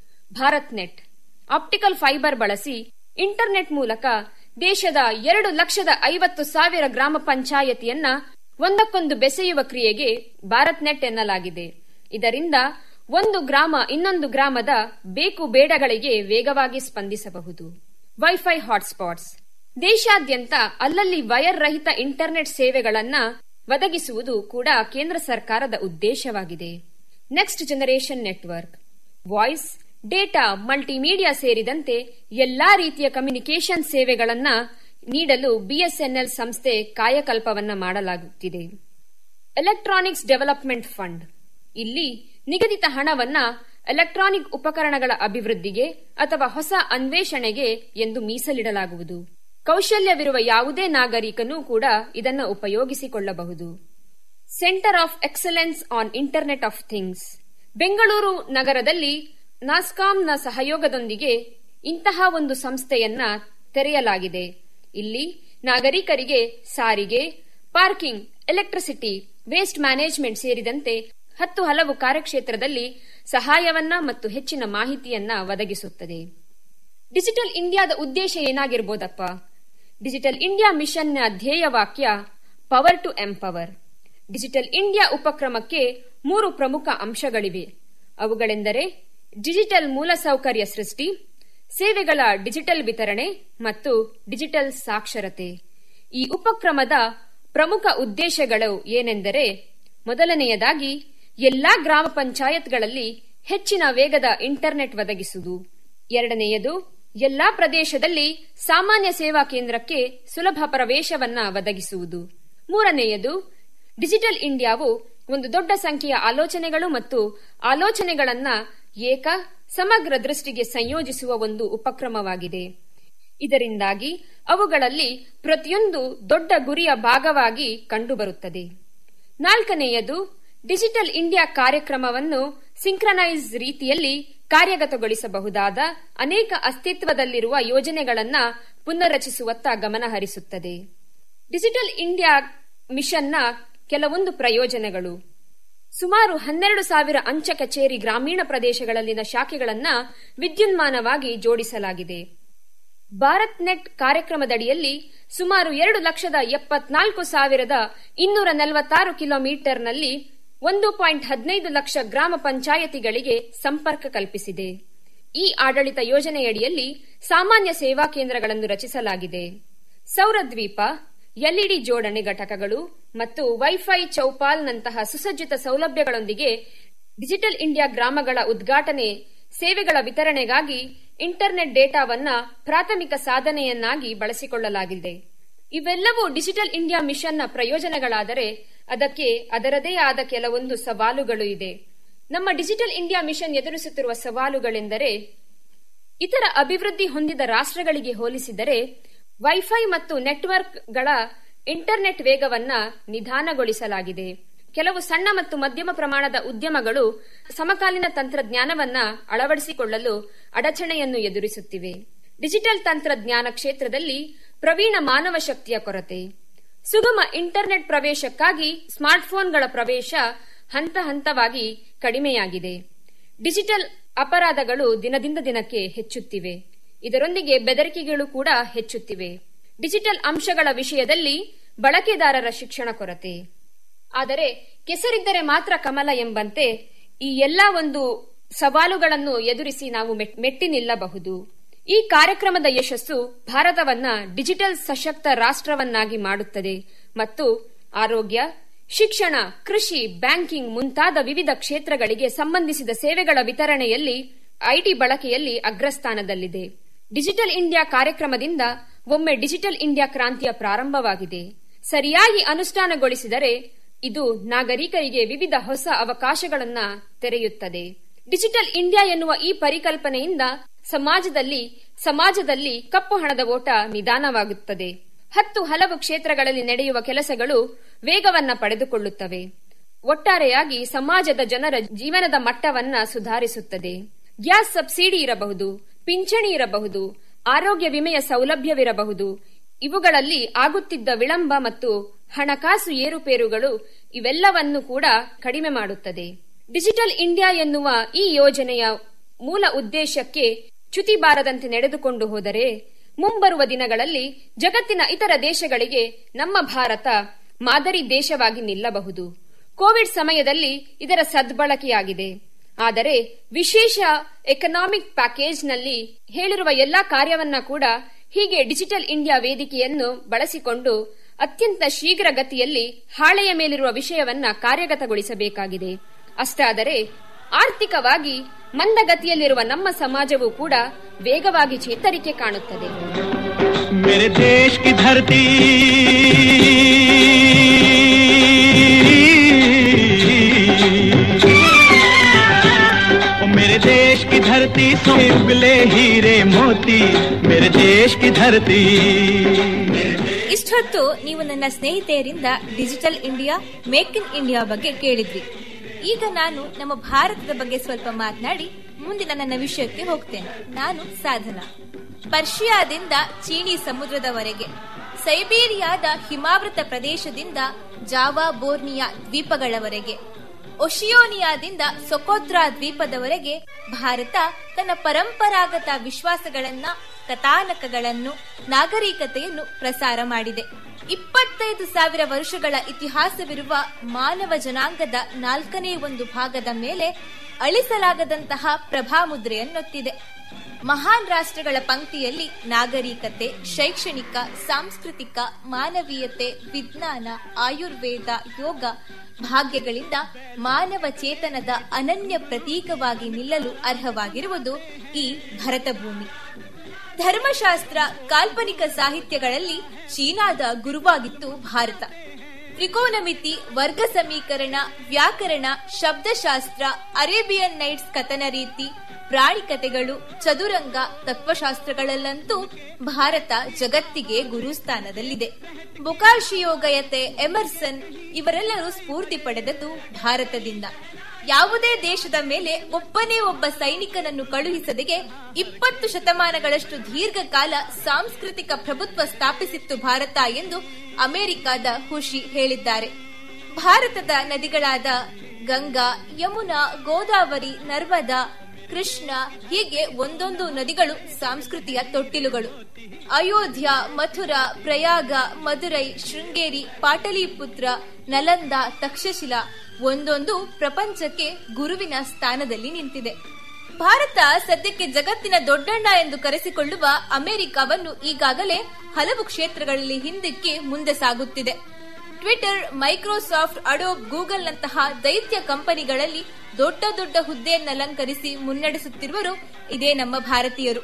ಭಾರತ್ ನೆಟ್ ಆಪ್ಟಿಕಲ್ ಫೈಬರ್ ಬಳಸಿ ಇಂಟರ್ನೆಟ್ ಮೂಲಕ ದೇಶದ ಎರಡು ಲಕ್ಷದ ಐವತ್ತು ಸಾವಿರ ಗ್ರಾಮ ಪಂಚಾಯತಿಯನ್ನ ಒಂದಕ್ಕೊಂದು ಬೆಸೆಯುವ ಕ್ರಿಯೆಗೆ ಭಾರತ್ ನೆಟ್ ಎನ್ನಲಾಗಿದೆ ಇದರಿಂದ ಒಂದು ಗ್ರಾಮ ಇನ್ನೊಂದು ಗ್ರಾಮದ ಬೇಕು ಬೇಡಗಳಿಗೆ ವೇಗವಾಗಿ ಸ್ಪಂದಿಸಬಹುದು ವೈಫೈ ಹಾಟ್ಸ್ಪಾಟ್ಸ್ ದೇಶಾದ್ಯಂತ ಅಲ್ಲಲ್ಲಿ ವೈರ್ ರಹಿತ ಇಂಟರ್ನೆಟ್ ಸೇವೆಗಳನ್ನ ಒದಗಿಸುವುದು ಕೂಡ ಕೇಂದ್ರ ಸರ್ಕಾರದ ಉದ್ದೇಶವಾಗಿದೆ next generation network voice data multimedia ಸೇರಿದಂತೆ ಎಲ್ಲಾ ರೀತಿಯ ಕಮ್ಯುನಿಕೇಷನ್ ಸೇವೆಗಳನ್ನ ನೀಡಲು ಬಿಎಸ್ಎನ್ಎಲ್ ಸಂಸ್ಥೆ ಕಾಯಕಲ್ಪವನ್ನ ಮಾಡಲಾಗುತ್ತಿದೆ ಎಲೆಕ್ಟ್ರಾನಿಕ್ಸ್ ಡೆವಲಪ್ಮೆಂಟ್ ಫಂಡ್ ಇಲ್ಲಿ ನಿಗದಿತ ಹಣವನ್ನ ಎಲೆಕ್ಟ್ರಾನಿಕ್ ಉಪಕರಣಗಳ ಅಭಿವೃದ್ಧಿಗೆ ಅಥವಾ ಹೊಸ ಅನ್ವೇಷಣೆಗೆ ಎಂದು ಮೀಸಲಿಡಲಾಗುವುದು ಕೌಶಲ್ಯವಿರುವ ಯಾವುದೇ ನಾಗರಿಕನೂ ಕೂಡ ಇದನ್ನು ಉಪಯೋಗಿಸಿಕೊಳ್ಳಬಹುದು centre of excellence on internet of things Bengaluru ನಗರದಲ್ಲಿ ನಾಸ್ಕಾಂನ ಸಹಯೋಗದೊಂದಿಗೆ ಇಂತಹ ಒಂದು ಸಂಸ್ಥೆಯನ್ನ ತೆರೆಯಲಾಗಿದೆ ಇಲ್ಲಿ ನಾಗರಿಕರಿಗೆ ಸಾರಿಗೆ ಪಾರ್ಕಿಂಗ್ ಎಲೆಕ್ಟ್ರಿಸಿಟಿ ವೇಸ್ಟ್ ಮ್ಯಾನೇಜ್ಮೆಂಟ್ ಸೇರಿದಂತೆ ಹತ್ತು ಹಲವು ಕಾರ್ಯಕ್ಷೇತ್ರದಲ್ಲಿ ಸಹಾಯವನ್ನ ಮತ್ತು ಹೆಚ್ಚಿನ ಮಾಹಿತಿಯನ್ನ ಒದಗಿಸುತ್ತದೆ ಡಿಜಿಟಲ್ ಇಂಡಿಯಾದ ಉದ್ದೇಶ ಏನಾಗಿರ್ಬೋದಪ್ಪ ಡಿಜಿಟಲ್ ಇಂಡಿಯಾ ಮಿಷನ್ನ ಧ್ಯೇಯವಾಕ್ಯ power to empower digital India ಉಪಕ್ರಮಕ್ಕೆ ಮೂರು ಪ್ರಮುಖ ಅಂಶಗಳಿವೆ ಅವುಗಳೆಂದರೆ ಡಿಜಿಟಲ್ ಮೂಲಸೌಕರ್ಯ ಸೃಷ್ಟಿ ಸೇವೆಗಳ ಡಿಜಿಟಲ್ ವಿತರಣೆ ಮತ್ತು ಡಿಜಿಟಲ್ ಸಾಕ್ಷರತೆ ಈ ಉಪಕ್ರಮದ ಪ್ರಮುಖ ಉದ್ದೇಶಗಳು ಏನೆಂದರೆ ಮೊದಲನೆಯದಾಗಿ ಎಲ್ಲಾ ಗ್ರಾಮ ಪಂಚಾಯತ್ಗಳಲ್ಲಿ ಹೆಚ್ಚಿನ ವೇಗದ ಇಂಟರ್ನೆಟ್ ಒದಗಿಸುವುದು ಎರಡನೆಯದು ಎಲ್ಲಾ ಪ್ರದೇಶದಲ್ಲಿ ಸಾಮಾನ್ಯ ಸೇವಾ ಕೇಂದ್ರಕ್ಕೆ ಸುಲಭ ಪ್ರವೇಶವನ್ನ ಒದಗಿಸುವುದು ಮೂರನೆಯದು ಡಿಜಿಟಲ್ ಇಂಡಿಯಾವು ಒಂದು ದೊಡ್ಡ ಸಂಖ್ಯೆಯ ಆಲೋಚನೆಗಳು ಮತ್ತು ಆಲೋಚನೆಗಳನ್ನ ಏಕ ಸಮಗ್ರ ದೃಷ್ಟಿಗೆ ಸಂಯೋಜಿಸುವ ಒಂದು ಉಪಕ್ರಮವಾಗಿದೆ ಇದರಿಂದಾಗಿ ಅವುಗಳಲ್ಲಿ ಪ್ರತಿಯೊಂದು ದೊಡ್ಡ ಗುರಿಯ ಭಾಗವಾಗಿ ಕಂಡುಬರುತ್ತದೆ ನಾಲ್ಕನೆಯದು ಡಿಜಿಟಲ್ ಇಂಡಿಯಾ ಕಾರ್ಯಕ್ರಮವನ್ನು ಸಿಂಕ್ರನೈಸ್ ರೀತಿಯಲ್ಲಿ ಕಾರ್ಯಗತಗೊಳಿಸಬಹುದಾದ ಅನೇಕ ಅಸ್ತಿತ್ವದಲ್ಲಿರುವ ಯೋಜನೆಗಳನ್ನ ಪುನರ್ರಚಿಸುವತ್ತ ಗಮನ ಹರಿಸುತ್ತದೆ ಡಿಜಿಟಲ್ ಇಂಡಿಯಾ ಮಿಷನ್ನ ಕೆಲವೊಂದು ಪ್ರಯೋಜನಗಳು ಸುಮಾರು ಹನ್ನೆರಡು ಸಾವಿರ ಅಂಚೆ ಕಚೇರಿ ಗ್ರಾಮೀಣ ಪ್ರದೇಶಗಳಲ್ಲಿನ ಶಾಖೆಗಳನ್ನ ವಿದ್ಯುನ್ಮಾನವಾಗಿ ಜೋಡಿಸಲಾಗಿದೆ ಭಾರತ್ ನೆಟ್ ಕಾರ್ಯಕ್ರಮದಡಿಯಲ್ಲಿ ಸುಮಾರು ಎರಡು ಲಕ್ಷದ ಎಪ್ಪತ್ನಾಲ್ಕು ಸಾವಿರದ ಇನ್ನೂರ ನಲವತ್ತಾರು ಕಿಲೋಮೀಟರ್ನಲ್ಲಿ ಒಂದು ಪಾಯಿಂಟ್ ಹದಿನೈದು ಲಕ್ಷ ಗ್ರಾಮ ಪಂಚಾಯತಿಗಳಿಗೆ ಸಂಪರ್ಕ ಕಲ್ಪಿಸಿದೆ ಈ ಆಡಳಿತ ಯೋಜನೆಯಡಿಯಲ್ಲಿ ಸಾಮಾನ್ಯ ಸೇವಾ ಕೇಂದ್ರಗಳನ್ನು ರಚಿಸಲಾಗಿದೆ ಸೌರದ್ವೀಪ ಎಲ್ಇಡಿ ಜೋಡಣೆ ಘಟಕಗಳು ಮತ್ತು ವೈಫೈ ಚೌಪಾಲ್ನಂತಹ ಸುಸಜ್ಜಿತ ಸೌಲಭ್ಯಗಳೊಂದಿಗೆ ಡಿಜಿಟಲ್ ಇಂಡಿಯಾ ಗ್ರಾಮಗಳ ಉದ್ಘಾಟನೆ ಸೇವೆಗಳ ವಿತರಣೆಗಾಗಿ ಇಂಟರ್ನೆಟ್ ಡೇಟಾವನ್ನ ಪ್ರಾಥಮಿಕ ಸಾಧನೆಯನ್ನಾಗಿ ಬಳಸಿಕೊಳ್ಳಲಾಗಿದೆ ಇವೆಲ್ಲವೂ ಡಿಜಿಟಲ್ ಇಂಡಿಯಾ ಮಿಷನ್ನ ಪ್ರಯೋಜನಗಳಾದರೆ ಅದಕ್ಕೆ ಅದರದೇ ಆದ ಕೆಲವೊಂದು ಸವಾಲುಗಳು ಇದೆ ನಮ್ಮ ಡಿಜಿಟಲ್ ಇಂಡಿಯಾ ಮಿಷನ್ ಎದುರಿಸುತ್ತಿರುವ ಸವಾಲುಗಳೆಂದರೆ ಇತರ ಅಭಿವೃದ್ಧಿ ಹೊಂದಿದ ರಾಷ್ಟ್ರಗಳಿಗೆ ಹೋಲಿಸಿದರೆ ವೈಫೈ ಮತ್ತು ನೆಟ್ವರ್ಕ್ಗಳ ಇಂಟರ್ನೆಟ್ ವೇಗವನ್ನ ನಿಧಾನಗೊಳಿಸಲಾಗಿದೆ ಕೆಲವು ಸಣ್ಣ ಮತ್ತು ಮಧ್ಯಮ ಪ್ರಮಾಣದ ಉದ್ಯಮಗಳು ಸಮಕಾಲೀನ ತಂತ್ರಜ್ಞಾನವನ್ನ ಅಳವಡಿಸಿಕೊಳ್ಳಲು ಅಡಚಣೆಯನ್ನು ಎದುರಿಸುತ್ತಿವೆ ಡಿಜಿಟಲ್ ತಂತ್ರಜ್ಞಾನ ಕ್ಷೇತ್ರದಲ್ಲಿ ಪ್ರವೀಣ ಮಾನವ ಶಕ್ತಿಯ ಕೊರತೆ ಸುಗಮ ಇಂಟರ್ನೆಟ್ ಪ್ರವೇಶಕ್ಕಾಗಿ ಸ್ಮಾರ್ಟ್ಫೋನ್ಗಳ ಪ್ರವೇಶ ಹಂತ ಹಂತವಾಗಿ ಕಡಿಮೆಯಾಗಿದೆ ಡಿಜಿಟಲ್ ಅಪರಾಧಗಳು ದಿನದಿಂದ ದಿನಕ್ಕೆ ಹೆಚ್ಚುತ್ತಿವೆ ಇದರೊಂದಿಗೆ ಬೆದರಿಕೆಗಳು ಕೂಡ ಹೆಚ್ಚುತ್ತಿವೆ ಡಿಜಿಟಲ್ ಅಂಶಗಳ ವಿಷಯದಲ್ಲಿ ಬಳಕೆದಾರರ ಶಿಕ್ಷಣ ಕೊರತೆ ಆದರೆ ಕೆಸರಿದ್ದರೆ ಮಾತ್ರ ಕಮಲ ಎಂಬಂತೆ ಈ ಎಲ್ಲಾ ಒಂದು ಸವಾಲುಗಳನ್ನು ಎದುರಿಸಿ ನಾವು ಮೆಟ್ಟಿ ನಿಲ್ಲಬಹುದು ಈ ಕಾರ್ಯಕ್ರಮದ ಯಶಸ್ಸು ಭಾರತವನ್ನ ಡಿಜಿಟಲ್ ಸಶಕ್ತ ರಾಷ್ಟ್ರವನ್ನಾಗಿ ಮಾಡುತ್ತದೆ ಮತ್ತು ಆರೋಗ್ಯ ಶಿಕ್ಷಣ ಕೃಷಿ ಬ್ಯಾಂಕಿಂಗ್ ಮುಂತಾದ ವಿವಿಧ ಕ್ಷೇತ್ರಗಳಿಗೆ ಸಂಬಂಧಿಸಿದ ಸೇವೆಗಳ ವಿತರಣೆಯಲ್ಲಿ ಐಟಿ ಬಳಕೆಯಲ್ಲಿ ಅಗ್ರಸ್ಥಾನದಲ್ಲಿದೆ ಡಿಜಿಟಲ್ ಇಂಡಿಯಾ ಕಾರ್ಯಕ್ರಮದಿಂದ ಒಮ್ಮೆ ಡಿಜಿಟಲ್ ಇಂಡಿಯಾ ಕ್ರಾಂತಿಯ ಪ್ರಾರಂಭವಾಗಿದೆ ಸರಿಯಾಗಿ ಅನುಷ್ಠಾನಗೊಳಿಸಿದರೆ ಇದು ನಾಗರಿಕರಿಗೆ ವಿವಿಧ ಹೊಸ ಅವಕಾಶಗಳನ್ನ ತೆರೆಯುತ್ತದೆ ಡಿಜಿಟಲ್ ಇಂಡಿಯಾ ಎನ್ನುವ ಈ ಪರಿಕಲ್ಪನೆಯಿಂದ ಸಮಾಜದಲ್ಲಿ ಸಮಾಜದಲ್ಲಿ ಕಪ್ಪು ಹಣದ ಓಟ ನಿಧಾನವಾಗುತ್ತದೆ ಹತ್ತು ಹಲವು ಕ್ಷೇತ್ರಗಳಲ್ಲಿ ನಡೆಯುವ ಕೆಲಸಗಳು ವೇಗವನ್ನ ಪಡೆದುಕೊಳ್ಳುತ್ತವೆ ಒಟ್ಟಾರೆಯಾಗಿ ಸಮಾಜದ ಜನರ ಜೀವನದ ಮಟ್ಟವನ್ನ ಸುಧಾರಿಸುತ್ತದೆ ಗ್ಯಾಸ್ ಸಬ್ಸಿಡಿ ಇರಬಹುದು ಪಿಂಚಣಿ ಇರಬಹುದು ಆರೋಗ್ಯ ವಿಮೆಯ ಸೌಲಭ್ಯವಿರಬಹುದು ಇವುಗಳಲ್ಲಿ ಆಗುತ್ತಿದ್ದ ವಿಳಂಬ ಮತ್ತು ಹಣಕಾಸು ಏರುಪೇರುಗಳು ಇವೆಲ್ಲವನ್ನು ಕೂಡ ಕಡಿಮೆ ಮಾಡುತ್ತದೆ ಡಿಜಿಟಲ್ ಇಂಡಿಯಾ ಎನ್ನುವ ಈ ಯೋಜನೆಯ ಮೂಲ ಉದ್ದೇಶಕ್ಕೆ ಚ್ಯುತಿ ಬಾರದಂತೆ ನಡೆದುಕೊಂಡು ಹೋದರೆ ಮುಂಬರುವ ದಿನಗಳಲ್ಲಿ ಜಗತ್ತಿನ ಇತರ ದೇಶಗಳಿಗೆ ನಮ್ಮ ಭಾರತ ಮಾದರಿ ದೇಶವಾಗಿ ನಿಲ್ಲಬಹುದು ಕೋವಿಡ್ ಸಮಯದಲ್ಲಿ ಇದರ ಸದ್ಬಳಕೆಯಾಗಿದೆ ಆದರೆ ವಿಶೇಷ ಎಕನಾಮಿಕ್ ಪ್ಯಾಕೇಜ್ನಲ್ಲಿ ಹೇಳಿರುವ ಎಲ್ಲಾ ಕಾರ್ಯವನ್ನ ಕೂಡ ಹೀಗೆ ಡಿಜಿಟಲ್ ಇಂಡಿಯಾ ವೇದಿಕೆಯನ್ನು ಬಳಸಿಕೊಂಡು ಅತ್ಯಂತ ಶೀಘ್ರ ಗತಿಯಲ್ಲಿ ಹಾಳೆಯ ಮೇಲಿರುವ ವಿಷಯವನ್ನ ಕಾರ್ಯಗತಗೊಳಿಸಬೇಕಾಗಿದೆ ಅಷ್ಟಾದರೆ ಆರ್ಥಿಕವಾಗಿ ಮಂದಗತಿಯಲ್ಲಿರುವ ನಮ್ಮ ಸಮಾಜವೂ ಕೂಡ ವೇಗವಾಗಿ ಚೇತರಿಕೆ ಕಾಣುತ್ತದೆ मेरे देश की धरती ओ मेरे देश की धरती सोने उगले हीरे मोती मेरे देश की धरती ಇಷ್ಟೊತ್ತು ನೀವು ನನ್ನ ಸ್ನೇಹಿತೆಯರಿಂದ digital India make in India ಬಗ್ಗೆ ಕೇಳಿದ್ರಿ ಈಗ ನಾನು ನಮ್ಮ ಭಾರತದ ಬಗ್ಗೆ ಸ್ವಲ್ಪ ಮಾತನಾಡಿ ಮುಂದಿನ ನನ್ನ ವಿಷಯಕ್ಕೆ ಹೋಗ್ತೇನೆ ನಾನು ಸಾಧನಾ ಪರ್ಷಿಯಾದಿಂದ ಚೀನಿ ಸಮುದ್ರದವರೆಗೆ ಸೈಬೀರಿಯಾದ ಹಿಮಾವೃತ ಪ್ರದೇಶದಿಂದ ಜಾವಾ ಬೋರ್ನಿಯಾ ದ್ವೀಪಗಳವರೆಗೆ ಒಶಿಯೋನಿಯಾದಿಂದ ಸೊಕೋತ್ರಾ ದ್ವೀಪದವರೆಗೆ ಭಾರತ ತನ್ನ ಪರಂಪರಾಗತ ವಿಶ್ವಾಸಗಳನ್ನ ಕಥಾನಕಗಳನ್ನು ನಾಗರಿಕತೆಯನ್ನು ಪ್ರಸಾರ ಮಾಡಿದೆ ಇಪ್ಪತ್ತೈದು ಸಾವಿರ ವರ್ಷಗಳ ಇತಿಹಾಸವಿರುವ ಮಾನವ ಜನಾಂಗದ ನಾಲ್ಕನೇ ಒಂದು ಭಾಗದ ಮೇಲೆ ಅಳಿಸಲಾಗದಂತಹ ಪ್ರಭಾಮುದ್ರೆಯನ್ನೊತ್ತಿದೆ ಮಹಾನ್ ರಾಷ್ಟ್ರಗಳ ಪಂಕ್ತಿಯಲ್ಲಿ ನಾಗರಿಕತೆ ಶೈಕ್ಷಣಿಕ ಸಾಂಸ್ಕೃತಿಕ ಮಾನವೀಯತೆ ವಿಜ್ಞಾನ ಆಯುರ್ವೇದ ಯೋಗ ಭಾಗ್ಯಗಳಿಂದ ಮಾನವ ಚೇತನದ ಅನನ್ಯ ಪ್ರತೀಕವಾಗಿ ನಿಲ್ಲಲು ಅರ್ಹವಾಗಿರುವುದು ಈ ಭರತ ಭೂಮಿ ಧರ್ಮಶಾಸ್ತ್ರ ಕಾಲ್ಪನಿಕ ಸಾಹಿತ್ಯಗಳಲ್ಲಿ ಚೀನಾದ ಗುರುವಾಗಿತ್ತು ಭಾರತ ತ್ರಿಕೋನಮಿತಿ ವರ್ಗ ಸಮೀಕರಣ ವ್ಯಾಕರಣ ಶಬ್ದಶಾಸ್ತ್ರ ಅರೇಬಿಯನ್ ನೈಟ್ಸ್ ಕಥನ ರೀತಿ ಪ್ರಾಣಿ ಕಥೆಗಳು ಚದುರಂಗ ತತ್ವಶಾಸ್ತ್ರಗಳಲ್ಲಂತೂ ಭಾರತ ಜಗತ್ತಿಗೆ ಗುರುಸ್ಥಾನದಲ್ಲಿದೆ ಬೊಕಾಶಿಯೋ ಗಯತೆ ಎಮರ್ಸನ್ ಇವರೆಲ್ಲರೂ ಸ್ಫೂರ್ತಿ ಪಡೆದದ್ದು ಭಾರತದಿಂದ ಯಾವುದೇ ದೇಶದ ಮೇಲೆ ಒಬ್ಬನೇ ಒಬ್ಬ ಸೈನಿಕನನ್ನು ಕಳುಹಿಸದೆಗೆ ಇಪ್ಪತ್ತು ಶತಮಾನಗಳಷ್ಟು ದೀರ್ಘಕಾಲ ಸಾಂಸ್ಕೃತಿಕ ಪ್ರಭುತ್ವ ಸ್ಥಾಪಿಸಿತ್ತು ಭಾರತ ಎಂದು ಅಮೆರಿಕದ ಖುಷಿ ಹೇಳಿದ್ದಾರೆ ಭಾರತದ ನದಿಗಳಾದ ಗಂಗಾ ಯಮುನಾ ಗೋದಾವರಿ ನರ್ಮದಾ ಕೃಷ್ಣ ಹೀಗೆ ಒಂದೊಂದು ನದಿಗಳು ಸಂಸ್ಕೃತಿಯ ತೊಟ್ಟಿಲುಗಳು ಅಯೋಧ್ಯ ಮಥುರಾ ಪ್ರಯಾಗ ಮದುರೈ ಶೃಂಗೇರಿ ಪಾಟಲಿಪುತ್ರ ನಲಂದ ತಕ್ಷಶಿಲಾ ಒಂದೊಂದು ಪ್ರಪಂಚಕ್ಕೆ ಗುರುವಿನ ಸ್ಥಾನದಲ್ಲಿ ನಿಂತಿದೆ ಭಾರತ ಸದ್ಯಕ್ಕೆ ಜಗತ್ತಿನ ದೊಡ್ಡಣ್ಣ ಎಂದು ಕರೆಸಿಕೊಳ್ಳುವ ಅಮೆರಿಕವನ್ನು ಈಗಾಗಲೇ ಹಲವು ಕ್ಷೇತ್ರಗಳಲ್ಲಿ ಹಿಂದಿಕ್ಕಿ ಮುಂದೆ ಸಾಗುತ್ತಿದೆ ಟ್ವಿಟರ್ ಮೈಕ್ರೋಸಾಫ್ಟ್ ಅಡೋಬ್ ಗೂಗಲ್ ನಂತಹ ದೈತ್ಯ ಕಂಪನಿಗಳಲ್ಲಿ ದೊಡ್ಡ ದೊಡ್ಡ ಹುದ್ದೆಯನ್ನಲಂಕರಿಸಿ ಮುನ್ನಡೆಸುತ್ತಿರುವರು ಇದೇ ನಮ್ಮ ಭಾರತೀಯರು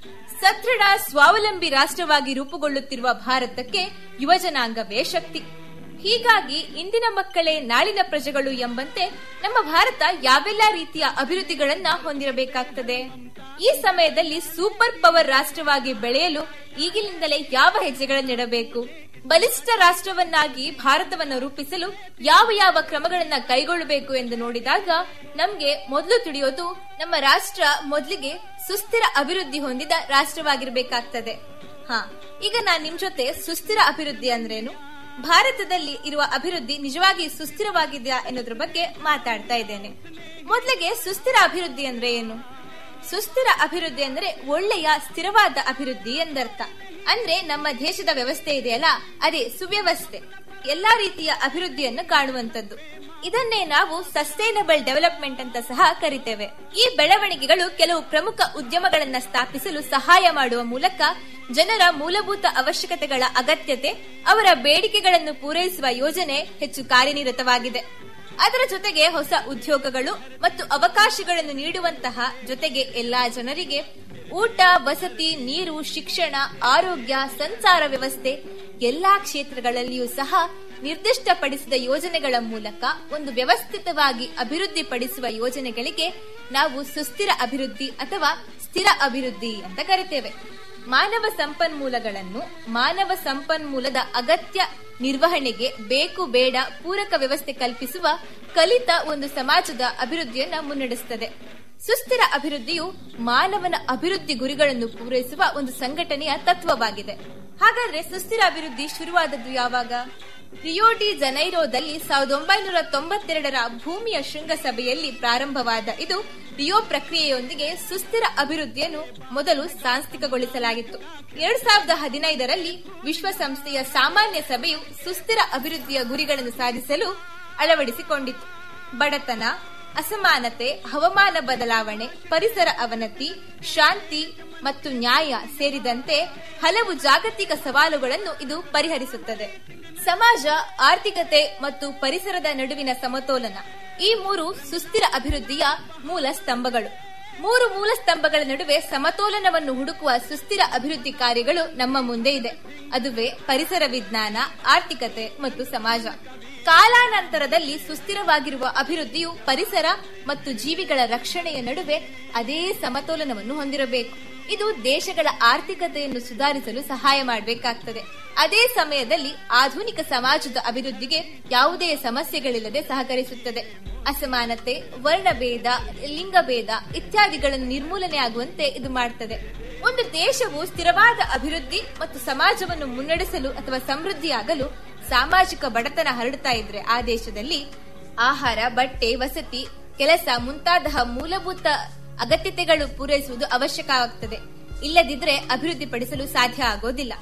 ಸದೃಢ ಸ್ವಾವಲಂಬಿ ರಾಷ್ಟ್ರವಾಗಿ ರೂಪುಗೊಳ್ಳುತ್ತಿರುವ ಭಾರತಕ್ಕೆ ಯುವಜನಾಂಗವೇ ಶಕ್ತಿ ಹೀಗಾಗಿ ಇಂದಿನ ಮಕ್ಕಳೇ ನಾಳಿನ ಪ್ರಜೆಗಳು ಎಂಬಂತೆ ನಮ್ಮ ಭಾರತ ಯಾವೆಲ್ಲ ರೀತಿಯ ಅಭಿವೃದ್ಧಿಗಳನ್ನ ಹೊಂದಿರಬೇಕಾಗ್ತದೆ ಈ ಸಮಯದಲ್ಲಿ ಸೂಪರ್ ಪವರ್ ರಾಷ್ಟ್ರವಾಗಿ ಬೆಳೆಯಲು ಈಗಿನಿಂದಲೇ ಯಾವ ಹೆಜ್ಜೆಗಳನ್ನಿಡಬೇಕು ಬಲಿಷ್ಠ ರಾಷ್ಟ್ರವನ್ನಾಗಿ ಭಾರತವನ್ನು ರೂಪಿಸಲು ಯಾವ ಯಾವ ಕ್ರಮಗಳನ್ನ ಕೈಗೊಳ್ಳಬೇಕು ಎಂದು ನೋಡಿದಾಗ ನಮ್ಗೆ ಮೊದಲು ತಿಳಿಯೋದು ನಮ್ಮ ರಾಷ್ಟ್ರ ಮೊದಲಿಗೆ ಸುಸ್ಥಿರ ಅಭಿವೃದ್ಧಿ ಹೊಂದಿದ ರಾಷ್ಟ್ರವಾಗಿರ್ಬೇಕಾಗ್ತದೆ ಹಾ ಈಗ ನಾನ್ ನಿಮ್ ಜೊತೆ ಸುಸ್ಥಿರ ಅಭಿವೃದ್ಧಿ ಅಂದ್ರೇನು ಭಾರತದಲ್ಲಿ ಇರುವ ಅಭಿವೃದ್ಧಿ ನಿಜವಾಗಿ ಸುಸ್ಥಿರವಾಗಿದೆಯಾ ಎನ್ನುವುದ್ರ ಬಗ್ಗೆ ಮಾತಾಡ್ತಾ ಇದ್ದೇನೆ ಮೊದಲಿಗೆ ಸುಸ್ಥಿರ ಅಭಿವೃದ್ಧಿ ಅಂದ್ರೆ ಏನು ಸುಸ್ಥಿರ ಅಭಿವೃದ್ಧಿ ಅಂದ್ರೆ ಒಳ್ಳೆಯ ಸ್ಥಿರವಾದ ಅಭಿವೃದ್ಧಿ ಎಂದರ್ಥ ಅಂದ್ರೆ ನಮ್ಮ ದೇಶದ ವ್ಯವಸ್ಥೆ ಇದೆಯಲ್ಲ ಅದೇ ಸುವ್ಯವಸ್ಥೆ ಎಲ್ಲಾ ರೀತಿಯ ಅಭಿವೃದ್ಧಿಯನ್ನು ಕಾಣುವಂತದ್ದು ಇದನ್ನೇ ನಾವು ಸಸ್ಟೈನಬಲ್ ಡೆವಲಪ್ಮೆಂಟ್ ಅಂತ ಸಹ ಕರಿತೇವೆ ಈ ಬೆಳವಣಿಗೆಗಳು ಕೆಲವು ಪ್ರಮುಖ ಉದ್ಯಮಗಳನ್ನ ಸ್ಥಾಪಿಸಲು ಸಹಾಯ ಮಾಡುವ ಮೂಲಕ ಜನರ ಮೂಲಭೂತ ಅವಶ್ಯಕತೆಗಳ ಅಗತ್ಯತೆ ಅವರ ಬೇಡಿಕೆಗಳನ್ನು ಪೂರೈಸುವ ಯೋಜನೆ ಹೆಚ್ಚು ಕಾರ್ಯನಿರತವಾಗಿದೆ ಅದರ ಜೊತೆಗೆ ಹೊಸ ಉದ್ಯೋಗಗಳು ಮತ್ತು ಅವಕಾಶಗಳನ್ನು ನೀಡುವಂತಹ ಜೊತೆಗೆ ಎಲ್ಲಾ ಜನರಿಗೆ ಊಟ ವಸತಿ ನೀರು ಶಿಕ್ಷಣ ಆರೋಗ್ಯ ಸಂಚಾರ ವ್ಯವಸ್ಥೆ ಎಲ್ಲಾ ಕ್ಷೇತ್ರಗಳಲ್ಲಿಯೂ ಸಹ ನಿರ್ದಿಷ್ಟಪಡಿಸಿದ ಯೋಜನೆಗಳ ಮೂಲಕ ಒಂದು ವ್ಯವಸ್ಥಿತವಾಗಿ ಅಭಿವೃದ್ಧಿಪಡಿಸುವ ಯೋಜನೆಗಳಿಗೆ ನಾವು ಸುಸ್ಥಿರ ಅಭಿವೃದ್ಧಿ ಅಥವಾ ಸ್ಥಿರ ಅಭಿವೃದ್ಧಿ ಅಂತ ಕರಿತೇವೆ ಮಾನವ ಸಂಪನ್ಮೂಲಗಳನ್ನು ಮಾನವ ಸಂಪನ್ಮೂಲದ ಅಗತ್ಯ ನಿರ್ವಹಣೆಗೆ ಬೇಕು ಬೇಡ ಪೂರಕ ವ್ಯವಸ್ಥೆ ಕಲ್ಪಿಸುವ ಕಲಿತ ಒಂದು ಸಮಾಜದ ಅಭಿವೃದ್ಧಿಯನ್ನ ಮುನ್ನಡೆಸುತ್ತದೆ ಸುಸ್ಥಿರ ಅಭಿವೃದ್ಧಿಯು ಮಾನವನ ಅಭಿವೃದ್ಧಿ ಗುರಿಗಳನ್ನು ಪೂರೈಸುವ ಒಂದು ಸಂಘಟನೆಯ ತತ್ವವಾಗಿದೆ ಹಾಗಾದ್ರೆ ಸುಸ್ಥಿರ ಅಭಿವೃದ್ಧಿ ಶುರುವಾದದ್ದು ಯಾವಾಗ ರಿಯೋ ಡಿ ಜನೈರೋದಲ್ಲಿ ಸಾವಿರದ ಒಂಬೈನೂರ ತೊಂಬತ್ತೆರಡರ ಭೂಮಿಯ ಶೃಂಗಸಭೆಯಲ್ಲಿ ಪ್ರಾರಂಭವಾದ ಇದು ರಿಯೋ ಪ್ರಕ್ರಿಯೆಯೊಂದಿಗೆ ಸುಸ್ಥಿರ ಅಭಿವೃದ್ಧಿಯನ್ನು ಮೊದಲು ಸಾಂಸ್ಥಿಕಗೊಳಿಸಲಾಗಿತ್ತು ಎರಡ್ ಸಾವಿರದ ಹದಿನೈದರಲ್ಲಿ ವಿಶ್ವಸಂಸ್ಥೆಯ ಸಾಮಾನ್ಯ ಸಭೆಯು ಸುಸ್ಥಿರ ಅಭಿವೃದ್ಧಿಯ ಗುರಿಗಳನ್ನು ಸಾಧಿಸಲು ಅಳವಡಿಸಿಕೊಂಡಿತ್ತು ಬಡತನ ಅಸಮಾನತೆ ಹವಾಮಾನ ಬದಲಾವಣೆ ಪರಿಸರ ಅವನತಿ ಶಾಂತಿ ಮತ್ತು ನ್ಯಾಯ ಸೇರಿದಂತೆ ಹಲವು ಜಾಗತಿಕ ಸವಾಲುಗಳನ್ನು ಇದು ಪರಿಹರಿಸುತ್ತದೆ ಸಮಾಜ ಆರ್ಥಿಕತೆ ಮತ್ತು ಪರಿಸರದ ನಡುವಿನ ಸಮತೋಲನ ಈ ಮೂರು ಸುಸ್ಥಿರ ಅಭಿವೃದ್ಧಿಯ ಮೂಲ ಸ್ತಂಭಗಳು ಮೂರು ಮೂಲ ಸ್ತಂಭಗಳ ನಡುವೆ ಸಮತೋಲನವನ್ನು ಹುಡುಕುವ ಸುಸ್ಥಿರ ಅಭಿವೃದ್ಧಿ ಕಾರ್ಯಗಳು ನಮ್ಮ ಮುಂದೆ ಇದೆ ಅದುವೇ ಪರಿಸರ ವಿಜ್ಞಾನ ಆರ್ಥಿಕತೆ ಮತ್ತು ಸಮಾಜ ಕಾಲಾನಂತರದಲ್ಲಿ ಸುಸ್ಥಿರವಾಗಿರುವ ಅಭಿವೃದ್ಧಿಯು ಪರಿಸರ ಮತ್ತು ಜೀವಿಗಳ ರಕ್ಷಣೆಯ ನಡುವೆ ಅದೇ ಸಮತೋಲನವನ್ನು ಹೊಂದಿರಬೇಕು ಇದು ದೇಶಗಳ ಆರ್ಥಿಕತೆಯನ್ನು ಸುಧಾರಿಸಲು ಸಹಾಯ ಮಾಡಬೇಕಾಗ್ತದೆ ಅದೇ ಸಮಯದಲ್ಲಿ ಆಧುನಿಕ ಸಮಾಜದ ಅಭಿವೃದ್ಧಿಗೆ ಯಾವುದೇ ಸಮಸ್ಯೆಗಳಿಲ್ಲದೆ ಸಹಕರಿಸುತ್ತದೆ ಅಸಮಾನತೆ ವರ್ಣಭೇದ ಲಿಂಗಭೇದ ಇತ್ಯಾದಿಗಳನ್ನು ನಿರ್ಮೂಲನೆ ಆಗುವಂತೆ ಇದು ಮಾಡುತ್ತದೆ ಒಂದು ದೇಶವು ಸ್ಥಿರವಾದ ಅಭಿವೃದ್ಧಿ ಮತ್ತು ಸಮಾಜವನ್ನು ಮುನ್ನಡೆಸಲು ಅಥವಾ ಸಮೃದ್ಧಿಯಾಗಲು ಸಾಮಾಜಿಕ ಬಡತನ ಹರಡುತ್ತಾ ಇದ್ರೆ ಆ ದೇಶದಲ್ಲಿ ಆಹಾರ ಬಟ್ಟೆ ವಸತಿ ಕೆಲಸ ಮುಂತಾದ ಮೂಲಭೂತ ಅಗತ್ಯತೆಗಳು ಪೂರೈಸುವುದು ಅವಶ್ಯಕವಾಗುತ್ತದೆ ಇಲ್ಲದಿದ್ರೆ ಅಭಿವೃದ್ಧಿಪಡಿಸಲು ಸಾಧ್ಯ ಆಗೋದಿಲ್ಲ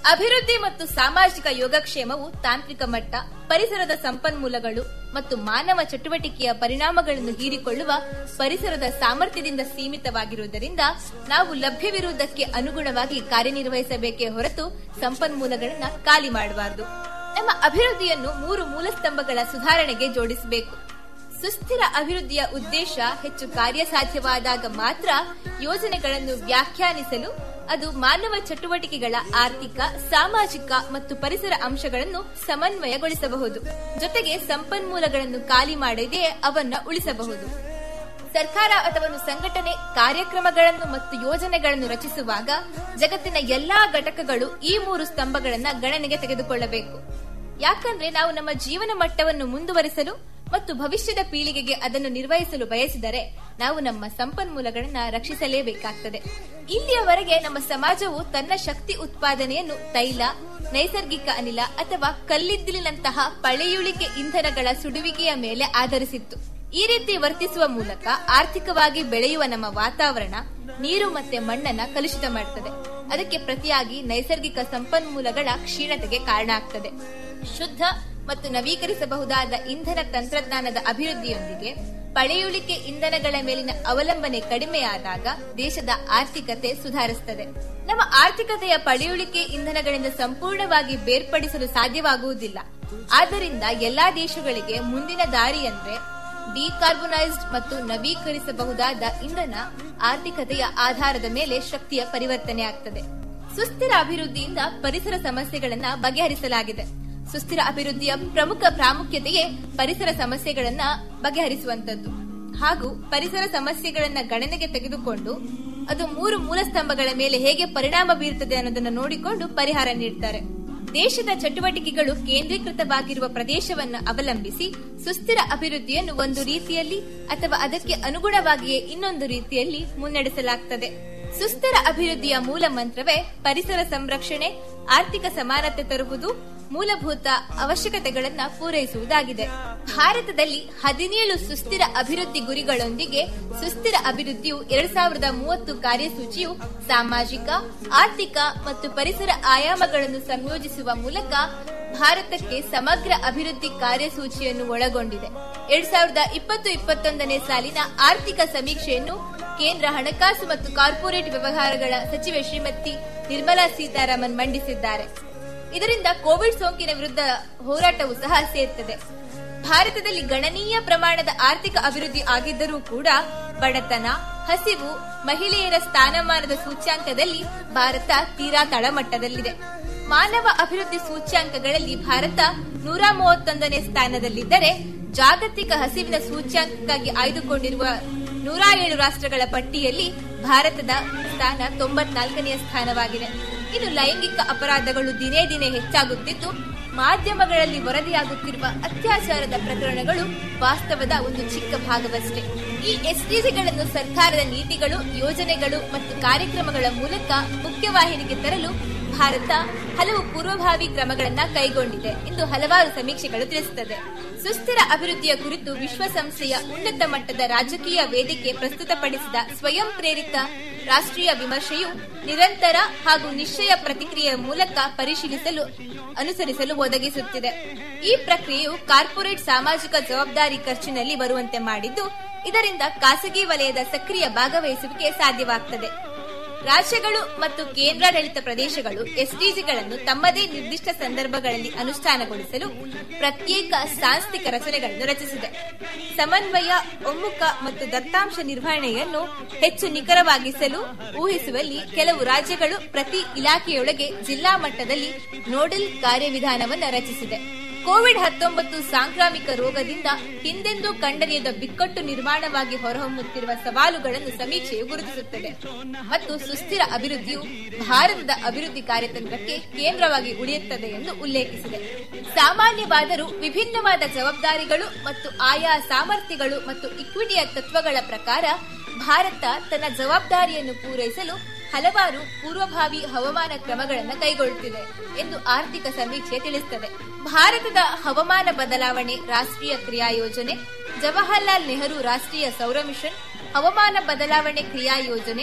ಅಭಿವೃದ್ಧಿ ಮತ್ತು ಸಾಮಾಜಿಕ ಯೋಗಕ್ಷೇಮವು ತಾಂತ್ರಿಕ ಮಟ್ಟ ಪರಿಸರದ ಸಂಪನ್ಮೂಲಗಳು ಮತ್ತು ಮಾನವ ಚಟುವಟಿಕೆಯ ಪರಿಣಾಮಗಳನ್ನು ಹೀರಿಕೊಳ್ಳುವ ಪರಿಸರದ ಸಾಮರ್ಥ್ಯದಿಂದ ಸೀಮಿತವಾಗಿರುವುದರಿಂದ ನಾವು ಲಭ್ಯವಿರುವುದಕ್ಕೆ ಅನುಗುಣವಾಗಿ ಕಾರ್ಯನಿರ್ವಹಿಸಬೇಕೇ ಹೊರತು ಸಂಪನ್ಮೂಲಗಳನ್ನು ಖಾಲಿ ಮಾಡಬಾರದು ನಮ್ಮ ಅಭಿವೃದ್ಧಿಯನ್ನು ಮೂರು ಮೂಲಸ್ತಂಭಗಳ ಸುಧಾರಣೆಗೆ ಜೋಡಿಸಬೇಕು ಸುಸ್ಥಿರ ಅಭಿವೃದ್ಧಿಯ ಉದ್ದೇಶ ಹೆಚ್ಚು ಕಾರ್ಯಸಾಧ್ಯವಾದಾಗ ಮಾತ್ರ ಯೋಜನೆಗಳನ್ನು ವ್ಯಾಖ್ಯಾನಿಸಲು ಅದು ಮಾನವ ಚಟುವಟಿಕೆಗಳ ಆರ್ಥಿಕ ಸಾಮಾಜಿಕ ಮತ್ತು ಪರಿಸರ ಅಂಶಗಳನ್ನು ಸಮನ್ವಯಗೊಳಿಸಬಹುದು ಜೊತೆಗೆ ಸಂಪನ್ಮೂಲಗಳನ್ನು ಖಾಲಿ ಮಾಡದೆ ಅವನ್ನ ಉಳಿಸಬಹುದು ಸರ್ಕಾರ ಅಥವಾ ಒಂದು ಸಂಘಟನೆ ಕಾರ್ಯಕ್ರಮಗಳನ್ನು ಮತ್ತು ಯೋಜನೆಗಳನ್ನು ರಚಿಸುವಾಗ ಜಗತ್ತಿನ ಎಲ್ಲಾ ಘಟಕಗಳು ಈ ಮೂರು ಸ್ತಂಭಗಳನ್ನ ಗಣನೆಗೆ ತೆಗೆದುಕೊಳ್ಳಬೇಕು ಯಾಕಂದ್ರೆ ನಾವು ನಮ್ಮ ಜೀವನ ಮಟ್ಟವನ್ನು ಮುಂದುವರಿಸಲು ಮತ್ತು ಭವಿಷ್ಯದ ಪೀಳಿಗೆಗೆ ಅದನ್ನು ನಿರ್ವಹಿಸಲು ಬಯಸಿದರೆ ನಾವು ನಮ್ಮ ಸಂಪನ್ಮೂಲಗಳನ್ನ ರಕ್ಷಿಸಲೇಬೇಕಾಗ್ತದೆ ಇಲ್ಲಿಯವರೆಗೆ ನಮ್ಮ ಸಮಾಜವು ತನ್ನ ಶಕ್ತಿ ಉತ್ಪಾದನೆಯನ್ನು ತೈಲ ನೈಸರ್ಗಿಕ ಅನಿಲ ಅಥವಾ ಕಲ್ಲಿದ್ದಿಲಿನಂತಹ ಪಳೆಯುಳಿಕೆ ಇಂಧನಗಳ ಸುಡುವಿಕೆಯ ಮೇಲೆ ಆಧರಿಸಿತ್ತು ಈ ರೀತಿ ವರ್ತಿಸುವ ಮೂಲಕ ಆರ್ಥಿಕವಾಗಿ ಬೆಳೆಯುವ ನಮ್ಮ ವಾತಾವರಣ ನೀರು ಮತ್ತೆ ಮಣ್ಣನ್ನ ಕಲುಷಿತ ಮಾಡುತ್ತದೆ ಅದಕ್ಕೆ ಪ್ರತಿಯಾಗಿ ನೈಸರ್ಗಿಕ ಸಂಪನ್ಮೂಲಗಳ ಕ್ಷೀಣತೆಗೆ ಕಾರಣ ಆಗ್ತದೆ ಶುದ್ಧ ಮತ್ತು ನವೀಕರಿಸಬಹುದಾದ ಇಂಧನ ತಂತ್ರಜ್ಞಾನದ ಅಭಿವೃದ್ಧಿಯೊಂದಿಗೆ ಪಳೆಯುಳಿಕೆ ಇಂಧನಗಳ ಮೇಲಿನ ಅವಲಂಬನೆ ಕಡಿಮೆಯಾದಾಗ ದೇಶದ ಆರ್ಥಿಕತೆ ಸುಧಾರಿಸುತ್ತದೆ ನಮ್ಮ ಆರ್ಥಿಕತೆಯ ಪಳೆಯುಳಿಕೆ ಇಂಧನಗಳಿಂದ ಸಂಪೂರ್ಣವಾಗಿ ಬೇರ್ಪಡಿಸಲು ಸಾಧ್ಯವಾಗುವುದಿಲ್ಲ ಆದ್ದರಿಂದ ಎಲ್ಲಾ ದೇಶಗಳಿಗೆ ಮುಂದಿನ ದಾರಿ ಅಂದ್ರೆ ಡಿಕಾರ್ಬೊನೈಸ್ಡ್ ಮತ್ತು ನವೀಕರಿಸಬಹುದಾದ ಇಂಧನ ಆರ್ಥಿಕತೆಯ ಆಧಾರದ ಮೇಲೆ ಶಕ್ತಿಯ ಪರಿವರ್ತನೆ ಆಗ್ತದೆ ಸುಸ್ಥಿರ ಅಭಿವೃದ್ಧಿಯಿಂದ ಪರಿಸರ ಸಮಸ್ಯೆಗಳನ್ನ ಬಗೆಹರಿಸಲಾಗಿದೆ ಸುಸ್ಥಿರ ಅಭಿವೃದ್ಧಿಯ ಪ್ರಮುಖ ಪ್ರಾಮುಖ್ಯತೆಯೇ ಪರಿಸರ ಸಮಸ್ಯೆಗಳನ್ನ ಬಗೆಹರಿಸುವಂತದ್ದು ಹಾಗೂ ಪರಿಸರ ಸಮಸ್ಯೆಗಳನ್ನ ಗಣನೆಗೆ ತೆಗೆದುಕೊಂಡು ಅದು ಮೂರು ಮೂಲಸ್ತಂಭಗಳ ಮೇಲೆ ಹೇಗೆ ಪರಿಣಾಮ ಬೀರುತ್ತದೆ ಅನ್ನೋದನ್ನ ನೋಡಿಕೊಂಡು ಪರಿಹಾರ ನೀಡ್ತಾರೆ ದೇಶದ ಚಟುವಟಿಕೆಗಳು ಕೇಂದ್ರೀಕೃತವಾಗಿರುವ ಪ್ರದೇಶವನ್ನು ಅವಲಂಬಿಸಿ ಸುಸ್ಥಿರ ಅಭಿವೃದ್ಧಿಯನ್ನು ಒಂದು ರೀತಿಯಲ್ಲಿ ಅಥವಾ ಅದಕ್ಕೆ ಅನುಗುಣವಾಗಿಯೇ ಇನ್ನೊಂದು ರೀತಿಯಲ್ಲಿ ಮುನ್ನಡೆಸಲಾಗುತ್ತದೆ ಸುಸ್ಥಿರ ಅಭಿವೃದ್ಧಿಯ ಮೂಲ ಮಂತ್ರವೇ ಪರಿಸರ ಸಂರಕ್ಷಣೆ ಆರ್ಥಿಕ ಸಮಾನತೆ ತರುವುದು ಮೂಲಭೂತ ಅವಶ್ಯಕತೆಗಳನ್ನ ಪೂರೈಸುವುದಾಗಿದೆ ಭಾರತದಲ್ಲಿ ಹದಿನೇಳು ಸುಸ್ಥಿರ ಅಭಿವೃದ್ಧಿ ಗುರಿಗಳೊಂದಿಗೆ ಸುಸ್ಥಿರ ಅಭಿವೃದ್ಧಿಯು ಎರಡ್ ಸಾವಿರದ ಮೂವತ್ತು ಕಾರ್ಯಸೂಚಿಯು ಸಾಮಾಜಿಕ ಆರ್ಥಿಕ ಮತ್ತು ಪರಿಸರ ಆಯಾಮಗಳನ್ನು ಸಂಯೋಜಿಸುವ ಮೂಲಕ ಭಾರತಕ್ಕೆ ಸಮಗ್ರ ಅಭಿವೃದ್ಧಿ ಕಾರ್ಯಸೂಚಿಯನ್ನು ಒಳಗೊಂಡಿದೆ ಎರಡ್ ಸಾವಿರದ ಇಪ್ಪತ್ತು ಇಪ್ಪತ್ತೊಂದನೇ ಸಾಲಿನ ಆರ್ಥಿಕ ಸಮೀಕ್ಷೆಯನ್ನು ಕೇಂದ್ರ ಹಣಕಾಸು ಮತ್ತು ಕಾರ್ಪೊರೇಟ್ ವ್ಯವಹಾರಗಳ ಸಚಿವೆ ಶ್ರೀಮತಿ ನಿರ್ಮಲಾ ಸೀತಾರಾಮನ್ ಮಂಡಿಸಿದ್ದಾರೆ ಇದರಿಂದ ಕೋವಿಡ್ ಸೋಂಕಿನ ವಿರುದ್ಧ ಹೋರಾಟವೂ ಸಹ ಸೇರ್ತದೆ ಭಾರತದಲ್ಲಿ ಗಣನೀಯ ಪ್ರಮಾಣದ ಆರ್ಥಿಕ ಅಭಿವೃದ್ಧಿ ಆಗಿದ್ದರೂ ಕೂಡ ಬಡತನ ಹಸಿವು ಮಹಿಳೆಯರ ಸ್ಥಾನಮಾನದ ಸೂಚ್ಯಾಂಕದಲ್ಲಿ ಭಾರತ ತೀರಾ ತಳಮಟ್ಟದಲ್ಲಿದೆ ಮಾನವ ಅಭಿವೃದ್ಧಿ ಸೂಚ್ಯಾಂಕಗಳಲ್ಲಿ ಭಾರತ ನೂರ ಮೂವತ್ತೊಂದನೇ ಸ್ಥಾನದಲ್ಲಿದ್ದರೆ ಜಾಗತಿಕ ಹಸಿವಿನ ಸೂಚ್ಯಾಂಕಕ್ಕಾಗಿ ಆಯ್ದುಕೊಂಡಿರುವ ನೂರ ಏಳು ರಾಷ್ಟ್ರಗಳ ಪಟ್ಟಿಯಲ್ಲಿ ಭಾರತದ ಸ್ಥಾನ ತೊಂಬತ್ನಾಲ್ಕನೆಯ ಸ್ಥಾನವಾಗಿದೆ ಇನ್ನು ಲೈಂಗಿಕ ಅಪರಾಧಗಳು ದಿನೇ ದಿನೇ ಹೆಚ್ಚಾಗುತ್ತಿದ್ದು ಮಾಧ್ಯಮಗಳಲ್ಲಿ ವರದಿಯಾಗುತ್ತಿರುವ ಅತ್ಯಾಚಾರದ ಪ್ರಕರಣಗಳು ವಾಸ್ತವದ ಒಂದು ಚಿಕ್ಕ ಭಾಗವಷ್ಟೇ ಈ ಎಸ್ಡಿಜಿಗಳನ್ನು ಸರ್ಕಾರದ ನೀತಿಗಳು ಯೋಜನೆಗಳು ಮತ್ತು ಕಾರ್ಯಕ್ರಮಗಳ ಮೂಲಕ ಮುಖ್ಯವಾಹಿನಿಗೆ ತರಲು ಭಾರತ ಹಲವು ಪೂರ್ವಭಾವಿ ಕ್ರಮಗಳನ್ನ ಕೈಗೊಂಡಿದೆ ಎಂದು ಹಲವಾರು ಸಮೀಕ್ಷೆಗಳು ತಿಳಿಸುತ್ತದೆ ಸುಸ್ಥಿರ ಅಭಿವೃದ್ಧಿಯ ಕುರಿತು ವಿಶ್ವಸಂಸ್ಥೆಯ ಉನ್ನತ ಮಟ್ಟದ ರಾಜಕೀಯ ವೇದಿಕೆ ಪ್ರಸ್ತುತಪಡಿಸಿದ ಸ್ವಯಂ ಪ್ರೇರಿತ ರಾಷ್ಟ್ರೀಯ ವಿಮರ್ಶೆಯು ನಿರಂತರ ಹಾಗೂ ನಿಶ್ಚಯ ಪ್ರತಿಕ್ರಿಯೆಯ ಮೂಲಕ ಪರಿಶೀಲಿಸಲು ಅನುಸರಿಸಲು ಒದಗಿಸುತ್ತಿದೆ ಈ ಪ್ರಕ್ರಿಯೆಯು ಕಾರ್ಪೊರೇಟ್ ಸಾಮಾಜಿಕ ಜವಾಬ್ದಾರಿ ಖರ್ಚಿನಲ್ಲಿ ಬರುವಂತೆ ಮಾಡಿದ್ದು ಇದರಿಂದ ಖಾಸಗಿ ವಲಯದ ಸಕ್ರಿಯ ಭಾಗವಹಿಸುವಿಕೆ ಸಾಧ್ಯವಾಗುತ್ತದೆ ರಾಜ್ಯಗಳು ಮತ್ತು ಕೇಂದ್ರಾಡಳಿತ ಪ್ರದೇಶಗಳು ಎಸ್ಡಿಜಿಗಳನ್ನು ತಮ್ಮದೇ ನಿರ್ದಿಷ್ಟ ಸಂದರ್ಭಗಳಲ್ಲಿ ಅನುಷ್ಠಾನಗೊಳಿಸಲು ಪ್ರತ್ಯೇಕ ಸಾಂಸ್ಥಿಕ ರಚನೆಗಳನ್ನು ರಚಿಸಿದೆ ಸಮನ್ವಯ ಒಮ್ಮುಖ ಮತ್ತು ದತ್ತಾಂಶ ನಿರ್ವಹಣೆಯನ್ನು ಹೆಚ್ಚು ನಿಖರವಾಗಿಸಲು ಊಹಿಸುವಲ್ಲಿ ಕೆಲವು ರಾಜ್ಯಗಳು ಪ್ರತಿ ಇಲಾಖೆಯೊಳಗೆ ಜಿಲ್ಲಾ ಮಟ್ಟದಲ್ಲಿ ನೋಡಲ್ ಕಾರ್ಯವಿಧಾನವನ್ನು ರಚಿಸಿದೆ ಕೋವಿಡ್ ಹತ್ತೊಂಬತ್ತು ಸಾಂಕ್ರಾಮಿಕ ರೋಗದಿಂದ ಹಿಂದೆಂದೂ ಕಂಡರಿಯದ ಬಿಕ್ಕಟ್ಟು ನಿರ್ಮಾಣವಾಗಿ ಹೊರಹೊಮ್ಮುತ್ತಿರುವ ಸವಾಲುಗಳನ್ನು ಸಮೀಕ್ಷೆಯು ಗುರುತಿಸುತ್ತದೆ ಮತ್ತು ಸುಸ್ಥಿರ ಅಭಿವೃದ್ಧಿಯು ಭಾರತದ ಅಭಿವೃದ್ಧಿ ಕಾರ್ಯತಂತ್ರಕ್ಕೆ ಕೇಂದ್ರವಾಗಿ ಉಳಿಯುತ್ತದೆ ಎಂದು ಉಲ್ಲೇಖಿಸಿದೆ ಸಾಮಾನ್ಯವಾದರೂ ವಿಭಿನ್ನವಾದ ಜವಾಬ್ದಾರಿಗಳು ಮತ್ತು ಆಯಾ ಸಾಮರ್ಥ್ಯಗಳು ಮತ್ತು ಇಕ್ವಿಟಿಯ ತತ್ವಗಳ ಪ್ರಕಾರ ಭಾರತ ತನ್ನ ಜವಾಬ್ದಾರಿಯನ್ನು ಪೂರೈಸಲು ಹಲವಾರು ಪೂರ್ವಭಾವಿ ಹವಾಮಾನ ಕ್ರಮಗಳನ್ನು ಕೈಗೊಳ್ಳುತ್ತಿದೆ ಎಂದು ಆರ್ಥಿಕ ಸಮೀಕ್ಷೆ ತಿಳಿಸುತ್ತದೆ ಭಾರತದ ಹವಾಮಾನ ಬದಲಾವಣೆ ರಾಷ್ಟ್ರೀಯ ಕ್ರಿಯಾ ಯೋಜನೆ ಜವಾಹರ್ಲಾಲ್ ನೆಹರು ರಾಷ್ಟ್ರೀಯ ಸೌರ ಮಿಷನ್ ಹವಾಮಾನ ಬದಲಾವಣೆ ಕ್ರಿಯಾ ಯೋಜನೆ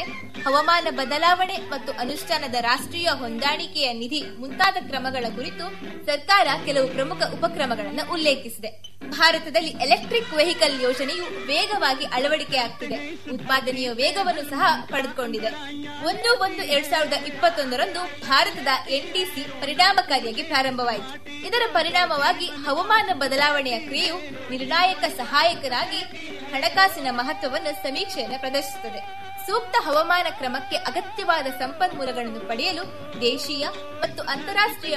ಹವಾಮಾನ ಬದಲಾವಣೆ ಮತ್ತು ಅನುಷ್ಠಾನದ ರಾಷ್ಟ್ರೀಯ ಹೊಂದಾಣಿಕೆಯ ನಿಧಿ ಮುಂತಾದ ಕ್ರಮಗಳ ಕುರಿತು ಸರ್ಕಾರ ಕೆಲವು ಪ್ರಮುಖ ಉಪಕ್ರಮಗಳನ್ನು ಉಲ್ಲೇಖಿಸಿದೆ ಭಾರತದಲ್ಲಿ ಎಲೆಕ್ಟ್ರಿಕ್ ವೆಹಿಕಲ್ ಯೋಜನೆಯು ವೇಗವಾಗಿ ಅಳವಡಿಕೆಯಾಗ್ತಿದೆ ಉತ್ಪಾದನೆಯ ವೇಗವನ್ನು ಸಹ ಪಡೆದುಕೊಂಡಿದೆ ಒಂದು ಒಂದು ಎರಡ್ ಸಾವಿರದ ಇಪ್ಪತ್ತೊಂದರಂದು ಭಾರತದ ಎನ್ಡಿಸಿ ಪರಿಣಾಮಕಾರಿಯಾಗಿ ಪ್ರಾರಂಭವಾಯಿತು ಇದರ ಪರಿಣಾಮವಾಗಿ ಹವಾಮಾನ ಬದಲಾವಣೆಯ ಕ್ರಿಯೆಯು ನಿರ್ಣಾಯಕ ಸಹಾಯಕರಾಗಿ ಹಣಕಾಸಿನ ಮಹತ್ವವನ್ನು ಸಮೀಕ್ಷೆಯನ್ನು ಪ್ರದರ್ಶಿಸುತ್ತದೆ ಸೂಕ್ತ ಹವಾಮಾನ ಕ್ರಮಕ್ಕೆ ಅಗತ್ಯವಾದ ಸಂಪನ್ಮೂಲಗಳನ್ನು ಪಡೆಯಲು ದೇಶೀಯ ಮತ್ತು ಅಂತಾರಾಷ್ಟ್ರೀಯ